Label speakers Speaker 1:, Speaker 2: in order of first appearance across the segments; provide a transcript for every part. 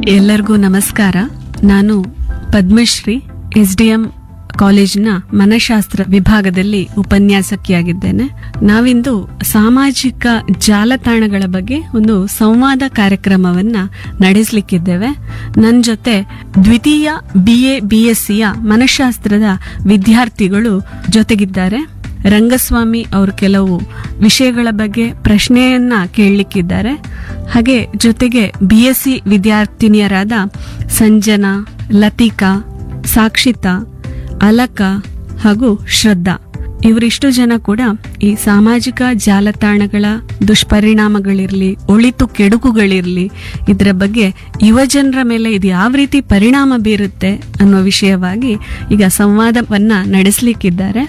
Speaker 1: ಎಲ್ಲರಿಗೂ ನಮಸ್ಕಾರ ನಾನು ಪದ್ಮಶ್ರೀ ಎಸ್ ಡಿ ಎಂ ಕಾಲೇಜಿನ ಮನಃಶಾಸ್ತ್ರ ವಿಭಾಗದಲ್ಲಿ ಉಪನ್ಯಾಸಕಿಯಾಗಿದ್ದೇನೆ ನಾವಿಂದು ಸಾಮಾಜಿಕ ಜಾಲತಾಣಗಳ ಬಗ್ಗೆ ಒಂದು ಸಂವಾದ ಕಾರ್ಯಕ್ರಮವನ್ನ ನಡೆಸಲಿಕ್ಕಿದ್ದೇವೆ ನನ್ನ ಜೊತೆ ದ್ವಿತೀಯ ಬಿ ಎ ಬಿ ಎಸ್ ಸಿಯ ಮನಃಶಾಸ್ತ್ರದ ವಿದ್ಯಾರ್ಥಿಗಳು ಜೊತೆಗಿದ್ದಾರೆ ರಂಗಸ್ವಾಮಿ ಅವರು ಕೆಲವು ವಿಷಯಗಳ ಬಗ್ಗೆ ಪ್ರಶ್ನೆಯನ್ನ ಕೇಳಲಿಕ್ಕಿದ್ದಾರೆ ಹಾಗೆ ಜೊತೆಗೆ ಬಿ ಎಸ್ ಸಿ ವಿದ್ಯಾರ್ಥಿನಿಯರಾದ ಸಂಜನಾ ಲತಿಕಾ ಸಾಕ್ಷಿತಾ ಅಲಕ ಹಾಗೂ ಶ್ರದ್ಧಾ ಇವರಿಷ್ಟು ಜನ ಕೂಡ ಈ ಸಾಮಾಜಿಕ ಜಾಲತಾಣಗಳ ದುಷ್ಪರಿಣಾಮಗಳಿರ್ಲಿ ಒಳಿತು ಕೆಡುಕುಗಳಿರ್ಲಿ ಇದರ ಬಗ್ಗೆ ಯುವಜನರ ಮೇಲೆ ಇದು ಯಾವ ರೀತಿ ಪರಿಣಾಮ ಬೀರುತ್ತೆ ಅನ್ನೋ ವಿಷಯವಾಗಿ ಈಗ ಸಂವಾದವನ್ನ ನಡೆಸಲಿಕ್ಕಿದ್ದಾರೆ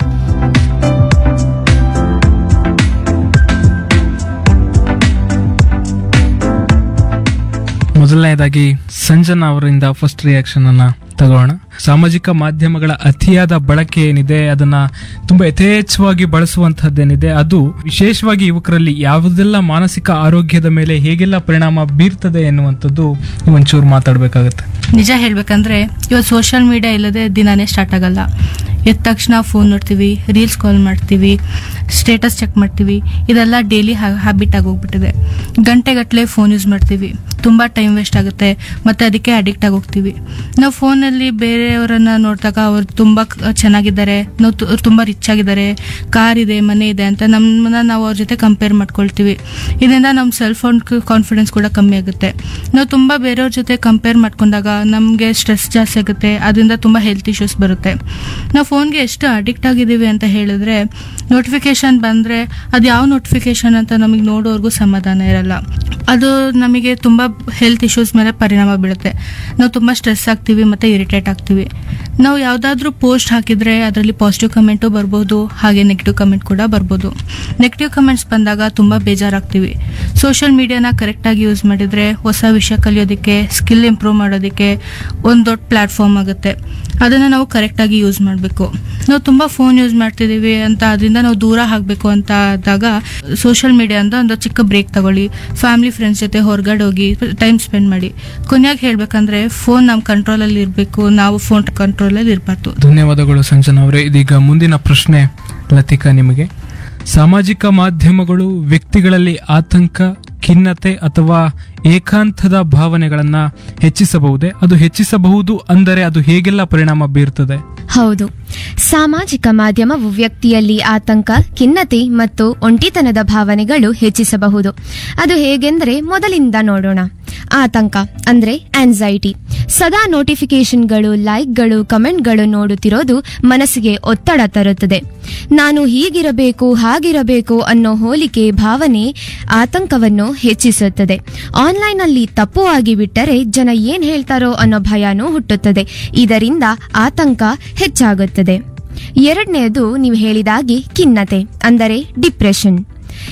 Speaker 2: ಮೊದಲನೇದಾಗಿ ಸಂಜನಾ ಅವರಿಂದ ಫಸ್ಟ್ ರಿಯಾಕ್ಷನ್ ಅನ್ನ ತಗೋಣ ಸಾಮಾಜಿಕ ಮಾಧ್ಯಮಗಳ ಅತಿಯಾದ ಬಳಕೆ ಏನಿದೆ ಅದನ್ನ ತುಂಬಾ ಯಥೇಚ್ಛವಾಗಿ ಬಳಸುವಂತಹದ್ದೇನಿದೆ ಅದು ವಿಶೇಷವಾಗಿ ಯುವಕರಲ್ಲಿ ಯಾವುದೆಲ್ಲ ಮಾನಸಿಕ ಆರೋಗ್ಯದ ಮೇಲೆ ಹೇಗೆಲ್ಲ ಪರಿಣಾಮ ಬೀರ್ತದೆ ಎನ್ನುವಂಥದ್ದು ನೀವು ಒಂಚೂರು ಮಾತಾಡ್ಬೇಕಾಗತ್ತೆ
Speaker 3: ನಿಜ ಹೇಳ್ಬೇಕಂದ್ರೆ ಇವತ್ತು ಸೋಷಿಯಲ್ ಮೀಡಿಯಾ ಇಲ್ಲದೆ ದಿನಾನೇ ಸ್ಟಾರ್ಟ್ ಆಗಲ್ಲ ಎದ್ದ ತಕ್ಷಣ ಫೋನ್ ನೋಡ್ತೀವಿ ರೀಲ್ಸ್ ಕಾಲ್ ಮಾಡ್ತೀವಿ ಸ್ಟೇಟಸ್ ಚೆಕ್ ಮಾಡ್ತೀವಿ ಇದೆಲ್ಲ ಡೈಲಿ ಹ್ಯಾಬಿಟ್ ಆಗೋಗ್ಬಿಟ್ಟಿದೆ ಗಂಟೆಗಟ್ಟಲೆ ಫೋನ್ ಯೂಸ್ ಮಾಡ್ತೀವಿ ತುಂಬ ಟೈಮ್ ವೇಸ್ಟ್ ಆಗುತ್ತೆ ಮತ್ತು ಅದಕ್ಕೆ ಅಡಿಕ್ಟ್ ಆಗೋಗ್ತೀವಿ ನಾವು ಫೋನಲ್ಲಿ ಬೇರೆಯವರನ್ನ ನೋಡಿದಾಗ ಅವ್ರು ತುಂಬ ಕ- ಚೆನ್ನಾಗಿದ್ದಾರೆ ನಾವು ತು- ತುಂಬ ರಿಚ್ ಆಗಿದ್ದಾರೆ ಕಾರ್ ಇದೆ ಮನೆ ಇದೆ ಅಂತ ನಮ್ಮನ್ನ ನಾವು ಅವ್ರ ಜೊತೆ ಕಂಪೇರ್ ಮಾಡ್ಕೊಳ್ತೀವಿ ಇದರಿಂದ ನಮ್ಮ ಸೆಲ್ಫ್ ಕಾನ್ಫಿಡೆನ್ಸ್ ಕೂಡ ಕಮ್ಮಿ ಆಗುತ್ತೆ ನಾವು ತುಂಬ ಬೇರೆಯವ್ರ ಜೊತೆ ಕಂಪೇರ್ ಮಾಡ್ಕೊಂಡಾಗ ನಮಗೆ ಸ್ಟ್ರೆಸ್ ಜಾಸ್ತಿ ಆಗುತ್ತೆ ಅದರಿಂದ ತುಂಬ ಹೆಲ್ತ್ ಇಶ್ಯೂಸ್ ಬರುತ್ತೆ ನಾವು ಫೋನ್ಗೆ ಎಷ್ಟು ಅಡಿಕ್ಟ್ ಆಗಿದ್ದೀವಿ ಅಂತ ಹೇಳಿದ್ರೆ ನೋಟಿಫಿಕೇಶನ್ ಬಂದರೆ ಅದು ಯಾವ ನೋಟಿಫಿಕೇಶನ್ ಅಂತ ನಮಗೆ ನೋಡೋರ್ಗೂ ಸಮಾಧಾನ ಇರಲ್ಲ ಅದು ನಮಗೆ ತುಂಬ ಹೆಲ್ತ್ ಇಶ್ಯೂಸ್ ಮೇಲೆ ಪರಿಣಾಮ ಬೀಳುತ್ತೆ ನಾವು ತುಂಬ ಸ್ಟ್ರೆಸ್ ಆಗ್ತೀವಿ ಮತ್ತು ಇರಿಟೇಟ್ ಆಗ್ತೀವಿ ನಾವು ಯಾವುದಾದ್ರೂ ಪೋಸ್ಟ್ ಹಾಕಿದರೆ ಅದರಲ್ಲಿ ಪಾಸಿಟಿವ್ ಕಮೆಂಟು ಬರ್ಬೋದು ಹಾಗೆ ನೆಗೆಟಿವ್ ಕಮೆಂಟ್ ಕೂಡ ಬರ್ಬೋದು ನೆಗೆಟಿವ್ ಕಮೆಂಟ್ಸ್ ಬಂದಾಗ ತುಂಬ ಬೇಜಾರಾಗ್ತೀವಿ ಸೋಷಿಯಲ್ ಮೀಡಿಯಾನ ಕರೆಕ್ಟಾಗಿ ಯೂಸ್ ಮಾಡಿದರೆ ಹೊಸ ವಿಷಯ ಕಲಿಯೋದಕ್ಕೆ ಸ್ಕಿಲ್ ಇಂಪ್ರೂವ್ ಮಾಡೋದಕ್ಕೆ ಒಂದು ದೊಡ್ಡ ಪ್ಲ್ಯಾಟ್ಫಾರ್ಮ್ ಆಗುತ್ತೆ ಅದನ್ನು ನಾವು ಕರೆಕ್ಟಾಗಿ ಯೂಸ್ ಮಾಡಬೇಕು ನಾವು ತುಂಬ ಫೋನ್ ಯೂಸ್ ಮಾಡ್ತಿದ್ದೀವಿ ಅಂತ ಅದರಿಂದ ನಾವು ದೂರ ಆಗಬೇಕು ಅಂತ ಆದಾಗ ಸೋಷಿಯಲ್ ಮೀಡಿಯಾದಿಂದ ಒಂದು ಚಿಕ್ಕ ಬ್ರೇಕ್ ತಗೊಳ್ಳಿ ಫ್ಯಾಮಿಲಿ ಫ್ರೆಂಡ್ಸ್ ಜೊತೆ ಹೊರಗಡೆ ಹೋಗಿ ಟೈಮ್ ಸ್ಪೆಂಡ್ ಮಾಡಿ ಕೊನೆಯಾಗಿ ಹೇಳ್ಬೇಕಂದ್ರೆ ಫೋನ್ ನಮ್ಮ ಕಂಟ್ರೋಲಲ್ಲಿ ಇರಬೇಕು ನಾವು ಫೋನ್ ಕಂಟ್ರೋಲಲ್ಲಿ ಇರಬಾರ್ದು
Speaker 2: ಧನ್ಯವಾದಗಳು ಸಂಜನಾ ಅವರೇ ಇದೀಗ ಮುಂದಿನ ಪ್ರಶ್ನೆ ಲತಿಕಾ ನಿಮಗೆ ಸಾಮಾಜಿಕ ಮಾಧ್ಯಮಗಳು ವ್ಯಕ್ತಿಗಳಲ್ಲಿ ಆತಂಕ ಖಿನ್ನತೆ ಅಥವಾ ಏಕಾಂತದ ಭಾವನೆಗಳನ್ನ ಹೆಚ್ಚಿಸಬಹುದೇ ಅದು ಹೆಚ್ಚಿಸಬಹುದು ಅಂದರೆ ಅದು ಹೇಗೆಲ್ಲ ಪರಿಣಾಮ ಬೀರ್ತದೆ
Speaker 4: ಹೌದು ಸಾಮಾಜಿಕ ಮಾಧ್ಯಮವು ವ್ಯಕ್ತಿಯಲ್ಲಿ ಆತಂಕ ಖಿನ್ನತೆ ಮತ್ತು ಒಂಟಿತನದ ಭಾವನೆಗಳು ಹೆಚ್ಚಿಸಬಹುದು ಅದು ಹೇಗೆಂದರೆ ಮೊದಲಿಂದ ನೋಡೋಣ ಆತಂಕ ಅಂದ್ರೆ ಆನ್ಸೈಟಿ ಸದಾ ನೋಟಿಫಿಕೇಶನ್ಗಳು ಲೈಕ್ಗಳು ಕಮೆಂಟ್ಗಳು ನೋಡುತ್ತಿರೋದು ಮನಸ್ಸಿಗೆ ಒತ್ತಡ ತರುತ್ತದೆ ನಾನು ಹೀಗಿರಬೇಕು ಹಾಗಿರಬೇಕು ಅನ್ನೋ ಹೋಲಿಕೆ ಭಾವನೆ ಆತಂಕವನ್ನು ಹೆಚ್ಚಿಸುತ್ತದೆ ಆನ್ಲೈನ್ನಲ್ಲಿ ತಪ್ಪು ಆಗಿ ಬಿಟ್ಟರೆ ಜನ ಏನ್ ಹೇಳ್ತಾರೋ ಅನ್ನೋ ಭಯನೂ ಹುಟ್ಟುತ್ತದೆ ಇದರಿಂದ ಆತಂಕ ಹೆಚ್ಚಾಗುತ್ತದೆ ಎರಡನೆಯದು ನೀವು ಹೇಳಿದಾಗೆ ಖಿನ್ನತೆ ಅಂದರೆ ಡಿಪ್ರೆಷನ್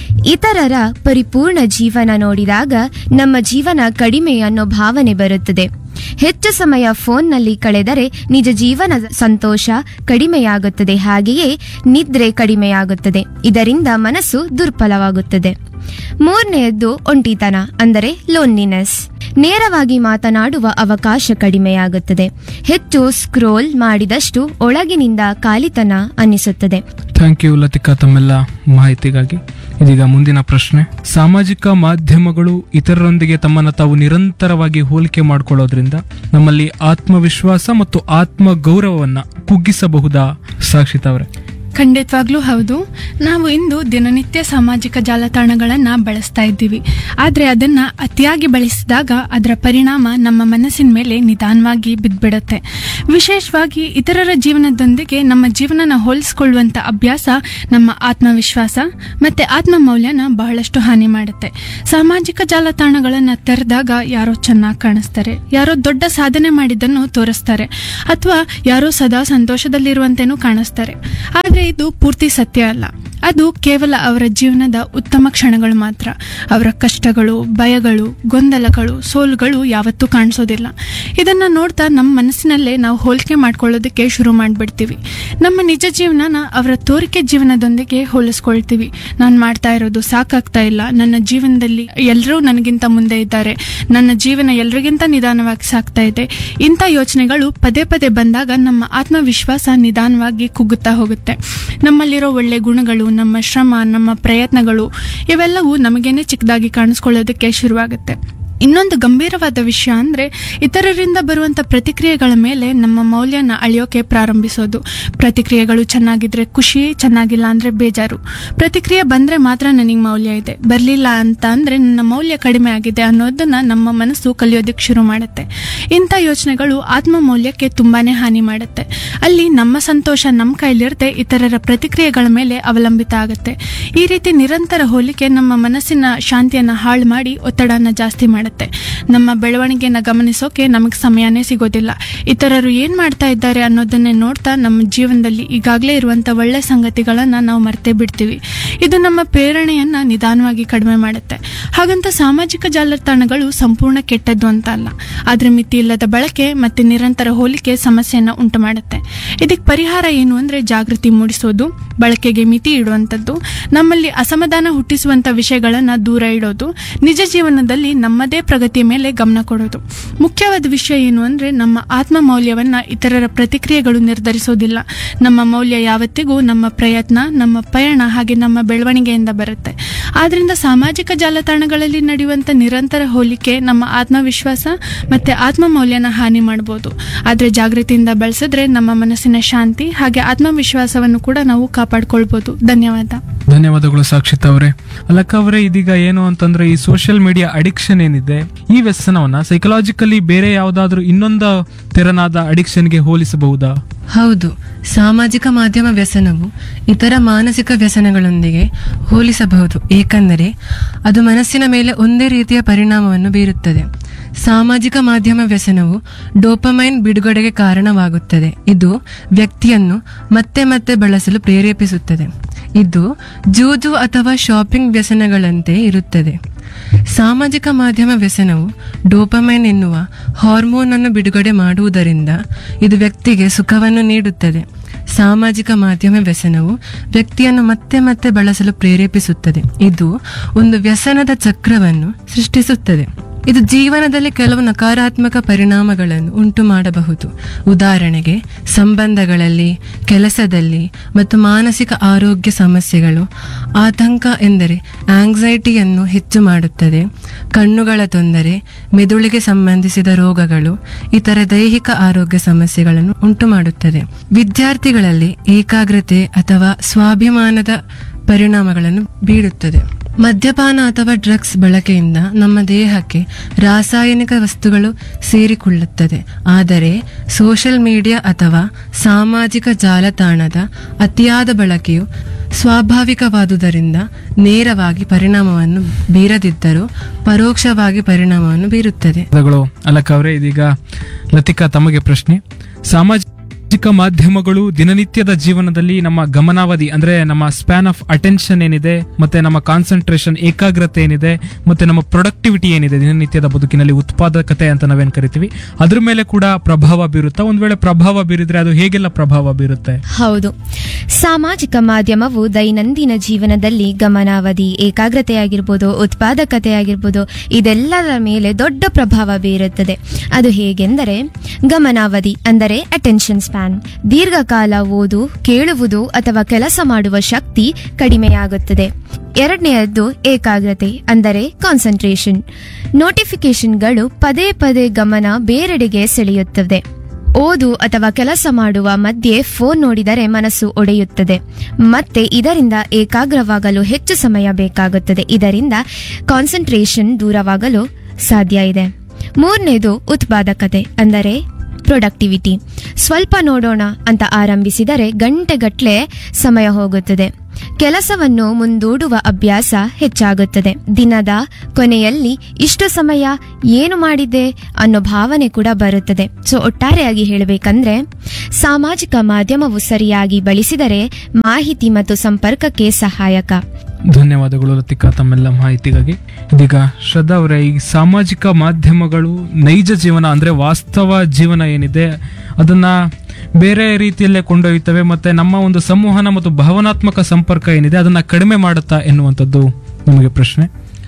Speaker 4: ಇತರರ ಪರಿಪೂರ್ಣ ಜೀವನ ನೋಡಿದಾಗ ನಮ್ಮ ಜೀವನ ಕಡಿಮೆ ಅನ್ನೋ ಭಾವನೆ ಬರುತ್ತದೆ ಹೆಚ್ಚು ಸಮಯ ಫೋನ್ನಲ್ಲಿ ಕಳೆದರೆ ನಿಜ ಜೀವನ ಸಂತೋಷ ಕಡಿಮೆಯಾಗುತ್ತದೆ ಹಾಗೆಯೇ ನಿದ್ರೆ ಕಡಿಮೆಯಾಗುತ್ತದೆ ಇದರಿಂದ ಮನಸ್ಸು ದುರ್ಬಲವಾಗುತ್ತದೆ ಮೂರನೆಯದ್ದು ಒಂಟಿತನ ಅಂದರೆ ಲೋನ್ಲಿನೆಸ್ ನೇರವಾಗಿ ಮಾತನಾಡುವ ಅವಕಾಶ ಕಡಿಮೆಯಾಗುತ್ತದೆ ಹೆಚ್ಚು ಸ್ಕ್ರೋಲ್ ಮಾಡಿದಷ್ಟು ಒಳಗಿನಿಂದ ಖಾಲಿತನ ಅನ್ನಿಸುತ್ತದೆ
Speaker 2: ಥ್ಯಾಂಕ್ ಯು ಲತಿಕಾ ತಮ್ಮೆಲ್ಲ ಮಾಹಿತಿಗಾಗಿ ಇದೀಗ ಮುಂದಿನ ಪ್ರಶ್ನೆ ಸಾಮಾಜಿಕ ಮಾಧ್ಯಮಗಳು ಇತರರೊಂದಿಗೆ ತಮ್ಮನ್ನು ತಾವು ನಿರಂತರವಾಗಿ ಹೋಲಿಕೆ ಮಾಡಿಕೊಳ್ಳೋದ್ರಿಂದ ನಮ್ಮಲ್ಲಿ ಆತ್ಮವಿಶ್ವಾಸ ಮತ್ತು ಆತ್ಮ ಗೌರವವನ್ನ ಕುಗ್ಗಿಸಬಹುದಾ ಸಾಕ್ಷಿತಾ ಅವರೇ
Speaker 5: ಖಂಡಿತವಾಗ್ಲೂ ಹೌದು ನಾವು ಇಂದು ದಿನನಿತ್ಯ ಸಾಮಾಜಿಕ ಜಾಲತಾಣಗಳನ್ನು ಬಳಸ್ತಾ ಇದ್ದೀವಿ ಆದರೆ ಅದನ್ನು ಅತಿಯಾಗಿ ಬಳಸಿದಾಗ ಅದರ ಪರಿಣಾಮ ನಮ್ಮ ಮನಸ್ಸಿನ ಮೇಲೆ ನಿಧಾನವಾಗಿ ಬಿದ್ದುಬಿಡುತ್ತೆ ವಿಶೇಷವಾಗಿ ಇತರರ ಜೀವನದೊಂದಿಗೆ ನಮ್ಮ ಜೀವನನ ಹೋಲಿಸ್ಕೊಳ್ಳುವಂಥ ಅಭ್ಯಾಸ ನಮ್ಮ ಆತ್ಮವಿಶ್ವಾಸ ಮತ್ತು ಆತ್ಮಮೌಲ್ಯನ ಬಹಳಷ್ಟು ಹಾನಿ ಮಾಡುತ್ತೆ ಸಾಮಾಜಿಕ ಜಾಲತಾಣಗಳನ್ನು ತೆರೆದಾಗ ಯಾರೋ ಚೆನ್ನಾಗಿ ಕಾಣಿಸ್ತಾರೆ ಯಾರೋ ದೊಡ್ಡ ಸಾಧನೆ ಮಾಡಿದ್ದನ್ನು ತೋರಿಸ್ತಾರೆ ಅಥವಾ ಯಾರೋ ಸದಾ ಸಂತೋಷದಲ್ಲಿರುವಂತೆನೂ ಕಾಣಿಸ್ತಾರೆ ಆದರೆ ಇದು ಪೂರ್ತಿ ಸತ್ಯ ಅಲ್ಲ ಅದು ಕೇವಲ ಅವರ ಜೀವನದ ಉತ್ತಮ ಕ್ಷಣಗಳು ಮಾತ್ರ ಅವರ ಕಷ್ಟಗಳು ಭಯಗಳು ಗೊಂದಲಗಳು ಸೋಲುಗಳು ಯಾವತ್ತೂ ಕಾಣಿಸೋದಿಲ್ಲ ಇದನ್ನ ನೋಡ್ತಾ ನಮ್ಮ ಮನಸ್ಸಿನಲ್ಲೇ ನಾವು ಹೋಲಿಕೆ ಮಾಡ್ಕೊಳ್ಳೋದಕ್ಕೆ ಶುರು ಮಾಡಿಬಿಡ್ತೀವಿ ನಮ್ಮ ನಿಜ ಜೀವನನ ಅವರ ತೋರಿಕೆ ಜೀವನದೊಂದಿಗೆ ಹೋಲಿಸ್ಕೊಳ್ತೀವಿ ನಾನು ಮಾಡ್ತಾ ಇರೋದು ಸಾಕಾಗ್ತಾ ಇಲ್ಲ ನನ್ನ ಜೀವನದಲ್ಲಿ ಎಲ್ಲರೂ ನನಗಿಂತ ಮುಂದೆ ಇದ್ದಾರೆ ನನ್ನ ಜೀವನ ಎಲ್ರಿಗಿಂತ ನಿಧಾನವಾಗಿ ಸಾಗ್ತಾ ಇದೆ ಇಂಥ ಯೋಚನೆಗಳು ಪದೇ ಪದೇ ಬಂದಾಗ ನಮ್ಮ ಆತ್ಮವಿಶ್ವಾಸ ನಿಧಾನವಾಗಿ ಕುಗ್ಗುತ್ತಾ ಹೋಗುತ್ತೆ ನಮ್ಮಲ್ಲಿರೋ ಒಳ್ಳೆ ಗುಣಗಳು ನಮ್ಮ ಶ್ರಮ ನಮ್ಮ ಪ್ರಯತ್ನಗಳು ಇವೆಲ್ಲವೂ ನಮಗೇನೆ ಚಿಕ್ಕದಾಗಿ ಕಾಣಿಸ್ಕೊಳ್ಳೋದಕ್ಕೆ ಶುರುವಾಗುತ್ತೆ ಇನ್ನೊಂದು ಗಂಭೀರವಾದ ವಿಷಯ ಅಂದ್ರೆ ಇತರರಿಂದ ಬರುವಂತ ಪ್ರತಿಕ್ರಿಯೆಗಳ ಮೇಲೆ ನಮ್ಮ ಮೌಲ್ಯನ ಅಳಿಯೋಕೆ ಪ್ರಾರಂಭಿಸೋದು ಪ್ರತಿಕ್ರಿಯೆಗಳು ಚೆನ್ನಾಗಿದ್ರೆ ಖುಷಿ ಚೆನ್ನಾಗಿಲ್ಲ ಅಂದ್ರೆ ಬೇಜಾರು ಪ್ರತಿಕ್ರಿಯೆ ಬಂದ್ರೆ ಮಾತ್ರ ನನಗೆ ಮೌಲ್ಯ ಇದೆ ಬರ್ಲಿಲ್ಲ ಅಂತ ಅಂದ್ರೆ ನನ್ನ ಮೌಲ್ಯ ಕಡಿಮೆ ಆಗಿದೆ ಅನ್ನೋದನ್ನ ನಮ್ಮ ಮನಸ್ಸು ಕಲಿಯೋದಕ್ಕೆ ಶುರು ಮಾಡುತ್ತೆ ಇಂಥ ಯೋಚನೆಗಳು ಆತ್ಮ ಮೌಲ್ಯಕ್ಕೆ ತುಂಬಾನೇ ಹಾನಿ ಮಾಡುತ್ತೆ ಅಲ್ಲಿ ನಮ್ಮ ಸಂತೋಷ ನಮ್ಮ ಕೈಲಿರದೆ ಇತರರ ಪ್ರತಿಕ್ರಿಯೆಗಳ ಮೇಲೆ ಅವಲಂಬಿತ ಆಗುತ್ತೆ ಈ ರೀತಿ ನಿರಂತರ ಹೋಲಿಕೆ ನಮ್ಮ ಮನಸ್ಸಿನ ಶಾಂತಿಯನ್ನ ಹಾಳು ಮಾಡಿ ಒತ್ತಡನ ಜಾಸ್ತಿ ಮಾಡುತ್ತೆ ನಮ್ಮ ಬೆಳವಣಿಗೆನ ಗಮನಿಸೋಕೆ ನಮಗೆ ಸಮಯನೇ ಸಿಗೋದಿಲ್ಲ ಇತರರು ಏನ್ ಮಾಡ್ತಾ ಇದ್ದಾರೆ ಅನ್ನೋದನ್ನೇ ನೋಡ್ತಾ ನಮ್ಮ ಜೀವನದಲ್ಲಿ ಈಗಾಗಲೇ ಇರುವಂತ ಒಳ್ಳೆ ಸಂಗತಿಗಳನ್ನ ನಾವು ಮರ್ತೇ ಬಿಡ್ತೀವಿ ಇದು ನಮ್ಮ ಪ್ರೇರಣೆಯನ್ನ ನಿಧಾನವಾಗಿ ಕಡಿಮೆ ಮಾಡುತ್ತೆ ಹಾಗಂತ ಸಾಮಾಜಿಕ ಜಾಲತಾಣಗಳು ಸಂಪೂರ್ಣ ಕೆಟ್ಟದ್ದು ಅಂತ ಅಲ್ಲ ಆದ್ರೆ ಮಿತಿ ಇಲ್ಲದ ಬಳಕೆ ಮತ್ತೆ ನಿರಂತರ ಹೋಲಿಕೆ ಸಮಸ್ಯೆಯನ್ನ ಉಂಟು ಮಾಡುತ್ತೆ ಇದಕ್ಕೆ ಪರಿಹಾರ ಏನು ಅಂದ್ರೆ ಜಾಗೃತಿ ಮೂಡಿಸೋದು ಬಳಕೆಗೆ ಮಿತಿ ಇಡುವಂಥದ್ದು ನಮ್ಮಲ್ಲಿ ಅಸಮಾಧಾನ ಹುಟ್ಟಿಸುವಂತ ವಿಷಯಗಳನ್ನ ದೂರ ಇಡೋದು ನಿಜ ಜೀವನದಲ್ಲಿ ನಮ್ಮದೇ ಪ್ರಗತಿಯ ಮೇಲೆ ಗಮನ ಕೊಡೋದು ಮುಖ್ಯವಾದ ವಿಷಯ ಏನು ಅಂದ್ರೆ ನಮ್ಮ ಆತ್ಮ ಮೌಲ್ಯವನ್ನ ಇತರರ ಪ್ರತಿಕ್ರಿಯೆಗಳು ನಿರ್ಧರಿಸೋದಿಲ್ಲ ನಮ್ಮ ಮೌಲ್ಯ ಯಾವತ್ತಿಗೂ ನಮ್ಮ ಪ್ರಯತ್ನ ನಮ್ಮ ಪಯಣ ಹಾಗೆ ನಮ್ಮ ಬೆಳವಣಿಗೆಯಿಂದ ಬರುತ್ತೆ ಆದ್ರಿಂದ ಸಾಮಾಜಿಕ ಜಾಲತಾಣಗಳಲ್ಲಿ ನಡೆಯುವಂತ ನಿರಂತರ ಹೋಲಿಕೆ ನಮ್ಮ ಆತ್ಮವಿಶ್ವಾಸ ಮತ್ತೆ ಆತ್ಮ ಮೌಲ್ಯನ ಹಾನಿ ಮಾಡಬಹುದು ಆದ್ರೆ ಜಾಗೃತಿಯಿಂದ ಬಳಸಿದ್ರೆ ನಮ್ಮ ಮನಸ್ಸಿನ ಶಾಂತಿ ಹಾಗೆ ಆತ್ಮವಿಶ್ವಾಸವನ್ನು ಕೂಡ ನಾವು ಕಾಪಾಡ್ಕೊಳ್ಬಹುದು ಧನ್ಯವಾದ
Speaker 2: ಧನ್ಯವಾದಗಳು ಸಾಕ್ಷಿತ್ ಅವರೇ ಅಲಕ್ಕ ಅವರೇ ಇದೀಗ ಏನು ಅಂತಂದ್ರೆ ಈ ಸೋಷಿಯಲ್ ಮೀಡಿಯಾ ಅಡಿಕ್ಷನ್ ಏನಿದೆ ಈ ವ್ಯಸನವನ್ನ ಸೈಕಲಾಜಿಕಲಿ ಬೇರೆ ಯಾವ್ದಾದ್ರು ಇನ್ನೊಂದು ತೆರನಾದ ಅಡಿಕ್ಷನ್ಗೆ ಹೋಲಿಸಬಹುದಾ
Speaker 6: ಹೌದು ಸಾಮಾಜಿಕ ಮಾಧ್ಯಮ ವ್ಯಸನವು ಇತರ ಮಾನಸಿಕ ವ್ಯಸನಗಳೊಂದಿಗೆ ಹೋಲಿಸಬಹುದು ಏಕೆಂದರೆ ಅದು ಮನಸ್ಸಿನ ಮೇಲೆ ಒಂದೇ ರೀತಿಯ ಪರಿಣಾಮವನ್ನು ಬೀರುತ್ತದೆ ಸಾಮಾಜಿಕ ಮಾಧ್ಯಮ ವ್ಯಸನವು ಡೋಪಮೈನ್ ಬಿಡುಗಡೆಗೆ ಕಾರಣವಾಗುತ್ತದೆ ಇದು ವ್ಯಕ್ತಿಯನ್ನು ಮತ್ತೆ ಮತ್ತೆ ಬಳಸಲು ಪ್ರೇರೇಪಿಸುತ್ತದೆ ಇದು ಜೂಜು ಅಥವಾ ಶಾಪಿಂಗ್ ವ್ಯಸನಗಳಂತೆ ಇರುತ್ತದೆ ಸಾಮಾಜಿಕ ಮಾಧ್ಯಮ ವ್ಯಸನವು ಡೋಪಮೈನ್ ಎನ್ನುವ ಹಾರ್ಮೋನ್ ಅನ್ನು ಬಿಡುಗಡೆ ಮಾಡುವುದರಿಂದ ಇದು ವ್ಯಕ್ತಿಗೆ ಸುಖವನ್ನು ನೀಡುತ್ತದೆ ಸಾಮಾಜಿಕ ಮಾಧ್ಯಮ ವ್ಯಸನವು ವ್ಯಕ್ತಿಯನ್ನು ಮತ್ತೆ ಮತ್ತೆ ಬಳಸಲು ಪ್ರೇರೇಪಿಸುತ್ತದೆ ಇದು ಒಂದು ವ್ಯಸನದ ಚಕ್ರವನ್ನು ಸೃಷ್ಟಿಸುತ್ತದೆ ಇದು ಜೀವನದಲ್ಲಿ ಕೆಲವು ನಕಾರಾತ್ಮಕ ಪರಿಣಾಮಗಳನ್ನು ಉಂಟು ಮಾಡಬಹುದು ಉದಾಹರಣೆಗೆ ಸಂಬಂಧಗಳಲ್ಲಿ ಕೆಲಸದಲ್ಲಿ ಮತ್ತು ಮಾನಸಿಕ ಆರೋಗ್ಯ ಸಮಸ್ಯೆಗಳು ಆತಂಕ ಎಂದರೆ ಆಂಗ್ಸೈಟಿಯನ್ನು ಹೆಚ್ಚು ಮಾಡುತ್ತದೆ ಕಣ್ಣುಗಳ ತೊಂದರೆ ಮೆದುಳಿಗೆ ಸಂಬಂಧಿಸಿದ ರೋಗಗಳು ಇತರ ದೈಹಿಕ ಆರೋಗ್ಯ ಸಮಸ್ಯೆಗಳನ್ನು ಉಂಟು ಮಾಡುತ್ತದೆ ವಿದ್ಯಾರ್ಥಿಗಳಲ್ಲಿ ಏಕಾಗ್ರತೆ ಅಥವಾ ಸ್ವಾಭಿಮಾನದ ಪರಿಣಾಮಗಳನ್ನು ಬೀರುತ್ತದೆ ಮದ್ಯಪಾನ ಅಥವಾ ಡ್ರಗ್ಸ್ ಬಳಕೆಯಿಂದ ನಮ್ಮ ದೇಹಕ್ಕೆ ರಾಸಾಯನಿಕ ವಸ್ತುಗಳು ಸೇರಿಕೊಳ್ಳುತ್ತದೆ ಆದರೆ ಸೋಷಿಯಲ್ ಮೀಡಿಯಾ ಅಥವಾ ಸಾಮಾಜಿಕ ಜಾಲತಾಣದ ಅತಿಯಾದ ಬಳಕೆಯು ಸ್ವಾಭಾವಿಕವಾದುದರಿಂದ ನೇರವಾಗಿ ಪರಿಣಾಮವನ್ನು ಬೀರದಿದ್ದರೂ ಪರೋಕ್ಷವಾಗಿ ಪರಿಣಾಮವನ್ನು ಬೀರುತ್ತದೆ
Speaker 2: ಧನ್ಯವಾದಗಳು ಅಲಕ್ಕ ಅವರೇ ಇದೀಗ ಲತಿಕಾ ತಮಗೆ ಪ್ರಶ್ನೆ ಸಾಮಾಜಿಕ ಮಾಧ್ಯಮಗಳು ದಿನನಿತ್ಯದ ಜೀವನದಲ್ಲಿ ನಮ್ಮ ಗಮನಾವಧಿ ಅಂದ್ರೆ ನಮ್ಮ ಸ್ಪ್ಯಾನ್ ಆಫ್ ಅಟೆನ್ಷನ್ ಏನಿದೆ ಮತ್ತೆ ನಮ್ಮ ಕಾನ್ಸಂಟ್ರೇಷನ್ ಏಕಾಗ್ರತೆ ಏನಿದೆ ಮತ್ತೆ ನಮ್ಮ ಪ್ರೊಡಕ್ಟಿವಿಟಿ ಏನಿದೆ ದಿನನಿತ್ಯದ ಬದುಕಿನಲ್ಲಿ ಉತ್ಪಾದಕತೆ ಅಂತ ನಾವೇನ್ ಕರಿತೀವಿ ಅದ್ರ ಮೇಲೆ ಕೂಡ ಪ್ರಭಾವ ಬೀರುತ್ತಾ ಒಂದ್ ವೇಳೆ ಪ್ರಭಾವ ಬೀರಿದ್ರೆ ಅದು ಹೇಗೆಲ್ಲ ಪ್ರಭಾವ ಬೀರುತ್ತೆ
Speaker 4: ಹೌದು ಸಾಮಾಜಿಕ ಮಾಧ್ಯಮವು ದೈನಂದಿನ ಜೀವನದಲ್ಲಿ ಗಮನಾವಧಿ ಏಕಾಗ್ರತೆಯಾಗಿರ್ಬೋದು ಉತ್ಪಾದಕತೆಯಾಗಿರ್ಬೋದು ಇದೆಲ್ಲದರ ಮೇಲೆ ದೊಡ್ಡ ಪ್ರಭಾವ ಬೀರುತ್ತದೆ ಅದು ಹೇಗೆಂದರೆ ಗಮನಾವಧಿ ಅಂದರೆ ಅಟೆನ್ಷನ್ ಸ್ಪ್ಯಾನ್ ದೀರ್ಘಕಾಲ ಓದು ಕೇಳುವುದು ಅಥವಾ ಕೆಲಸ ಮಾಡುವ ಶಕ್ತಿ ಕಡಿಮೆಯಾಗುತ್ತದೆ ಎರಡನೆಯದ್ದು ಏಕಾಗ್ರತೆ ಅಂದರೆ ಕಾನ್ಸಂಟ್ರೇಷನ್ ನೋಟಿಫಿಕೇಶನ್ಗಳು ಪದೇ ಪದೇ ಗಮನ ಬೇರೆಡೆಗೆ ಸೆಳೆಯುತ್ತದೆ ಓದು ಅಥವಾ ಕೆಲಸ ಮಾಡುವ ಮಧ್ಯೆ ಫೋನ್ ನೋಡಿದರೆ ಮನಸ್ಸು ಒಡೆಯುತ್ತದೆ ಮತ್ತೆ ಇದರಿಂದ ಏಕಾಗ್ರವಾಗಲು ಹೆಚ್ಚು ಸಮಯ ಬೇಕಾಗುತ್ತದೆ ಇದರಿಂದ ಕಾನ್ಸಂಟ್ರೇಷನ್ ದೂರವಾಗಲು ಸಾಧ್ಯ ಇದೆ ಮೂರನೇದು ಉತ್ಪಾದಕತೆ ಅಂದರೆ ಪ್ರೊಡಕ್ಟಿವಿಟಿ ಸ್ವಲ್ಪ ನೋಡೋಣ ಅಂತ ಆರಂಭಿಸಿದರೆ ಗಂಟೆಗಟ್ಟಲೆ ಸಮಯ ಹೋಗುತ್ತದೆ ಕೆಲಸವನ್ನು ಮುಂದೂಡುವ ಅಭ್ಯಾಸ ಹೆಚ್ಚಾಗುತ್ತದೆ ದಿನದ ಕೊನೆಯಲ್ಲಿ ಇಷ್ಟು ಸಮಯ ಏನು ಮಾಡಿದೆ ಅನ್ನೋ ಭಾವನೆ ಕೂಡ ಬರುತ್ತದೆ ಸೊ ಒಟ್ಟಾರೆಯಾಗಿ ಹೇಳಬೇಕಂದ್ರೆ ಸಾಮಾಜಿಕ ಮಾಧ್ಯಮವು ಸರಿಯಾಗಿ ಬಳಸಿದರೆ ಮಾಹಿತಿ ಮತ್ತು ಸಂಪರ್ಕಕ್ಕೆ ಸಹಾಯಕ
Speaker 2: ಧನ್ಯವಾದಗಳು ಲತಿಕಾ ತಮ್ಮೆಲ್ಲ ಮಾಹಿತಿಗಾಗಿ ಇದೀಗ ಶ್ರದ್ಧಾ ಅವರೇ ಈ ಸಾಮಾಜಿಕ ಮಾಧ್ಯಮಗಳು ನೈಜ ಜೀವನ ಅಂದ್ರೆ ವಾಸ್ತವ ಜೀವನ ಏನಿದೆ ಅದನ್ನ ಬೇರೆ ರೀತಿಯಲ್ಲೇ ಕೊಂಡೊಯ್ತವೆ ಮತ್ತೆ ನಮ್ಮ ಒಂದು ಸಂವಹನ ಮತ್ತು ಭಾವನಾತ್ಮಕ ಸಂಪರ್ಕ ಏನಿದೆ ಅದನ್ನ ಕಡಿಮೆ ಮಾಡುತ್ತಾ ಎನ್ನುವಂಥದ್ದು ನಮಗೆ ಪ್ರಶ್ನೆ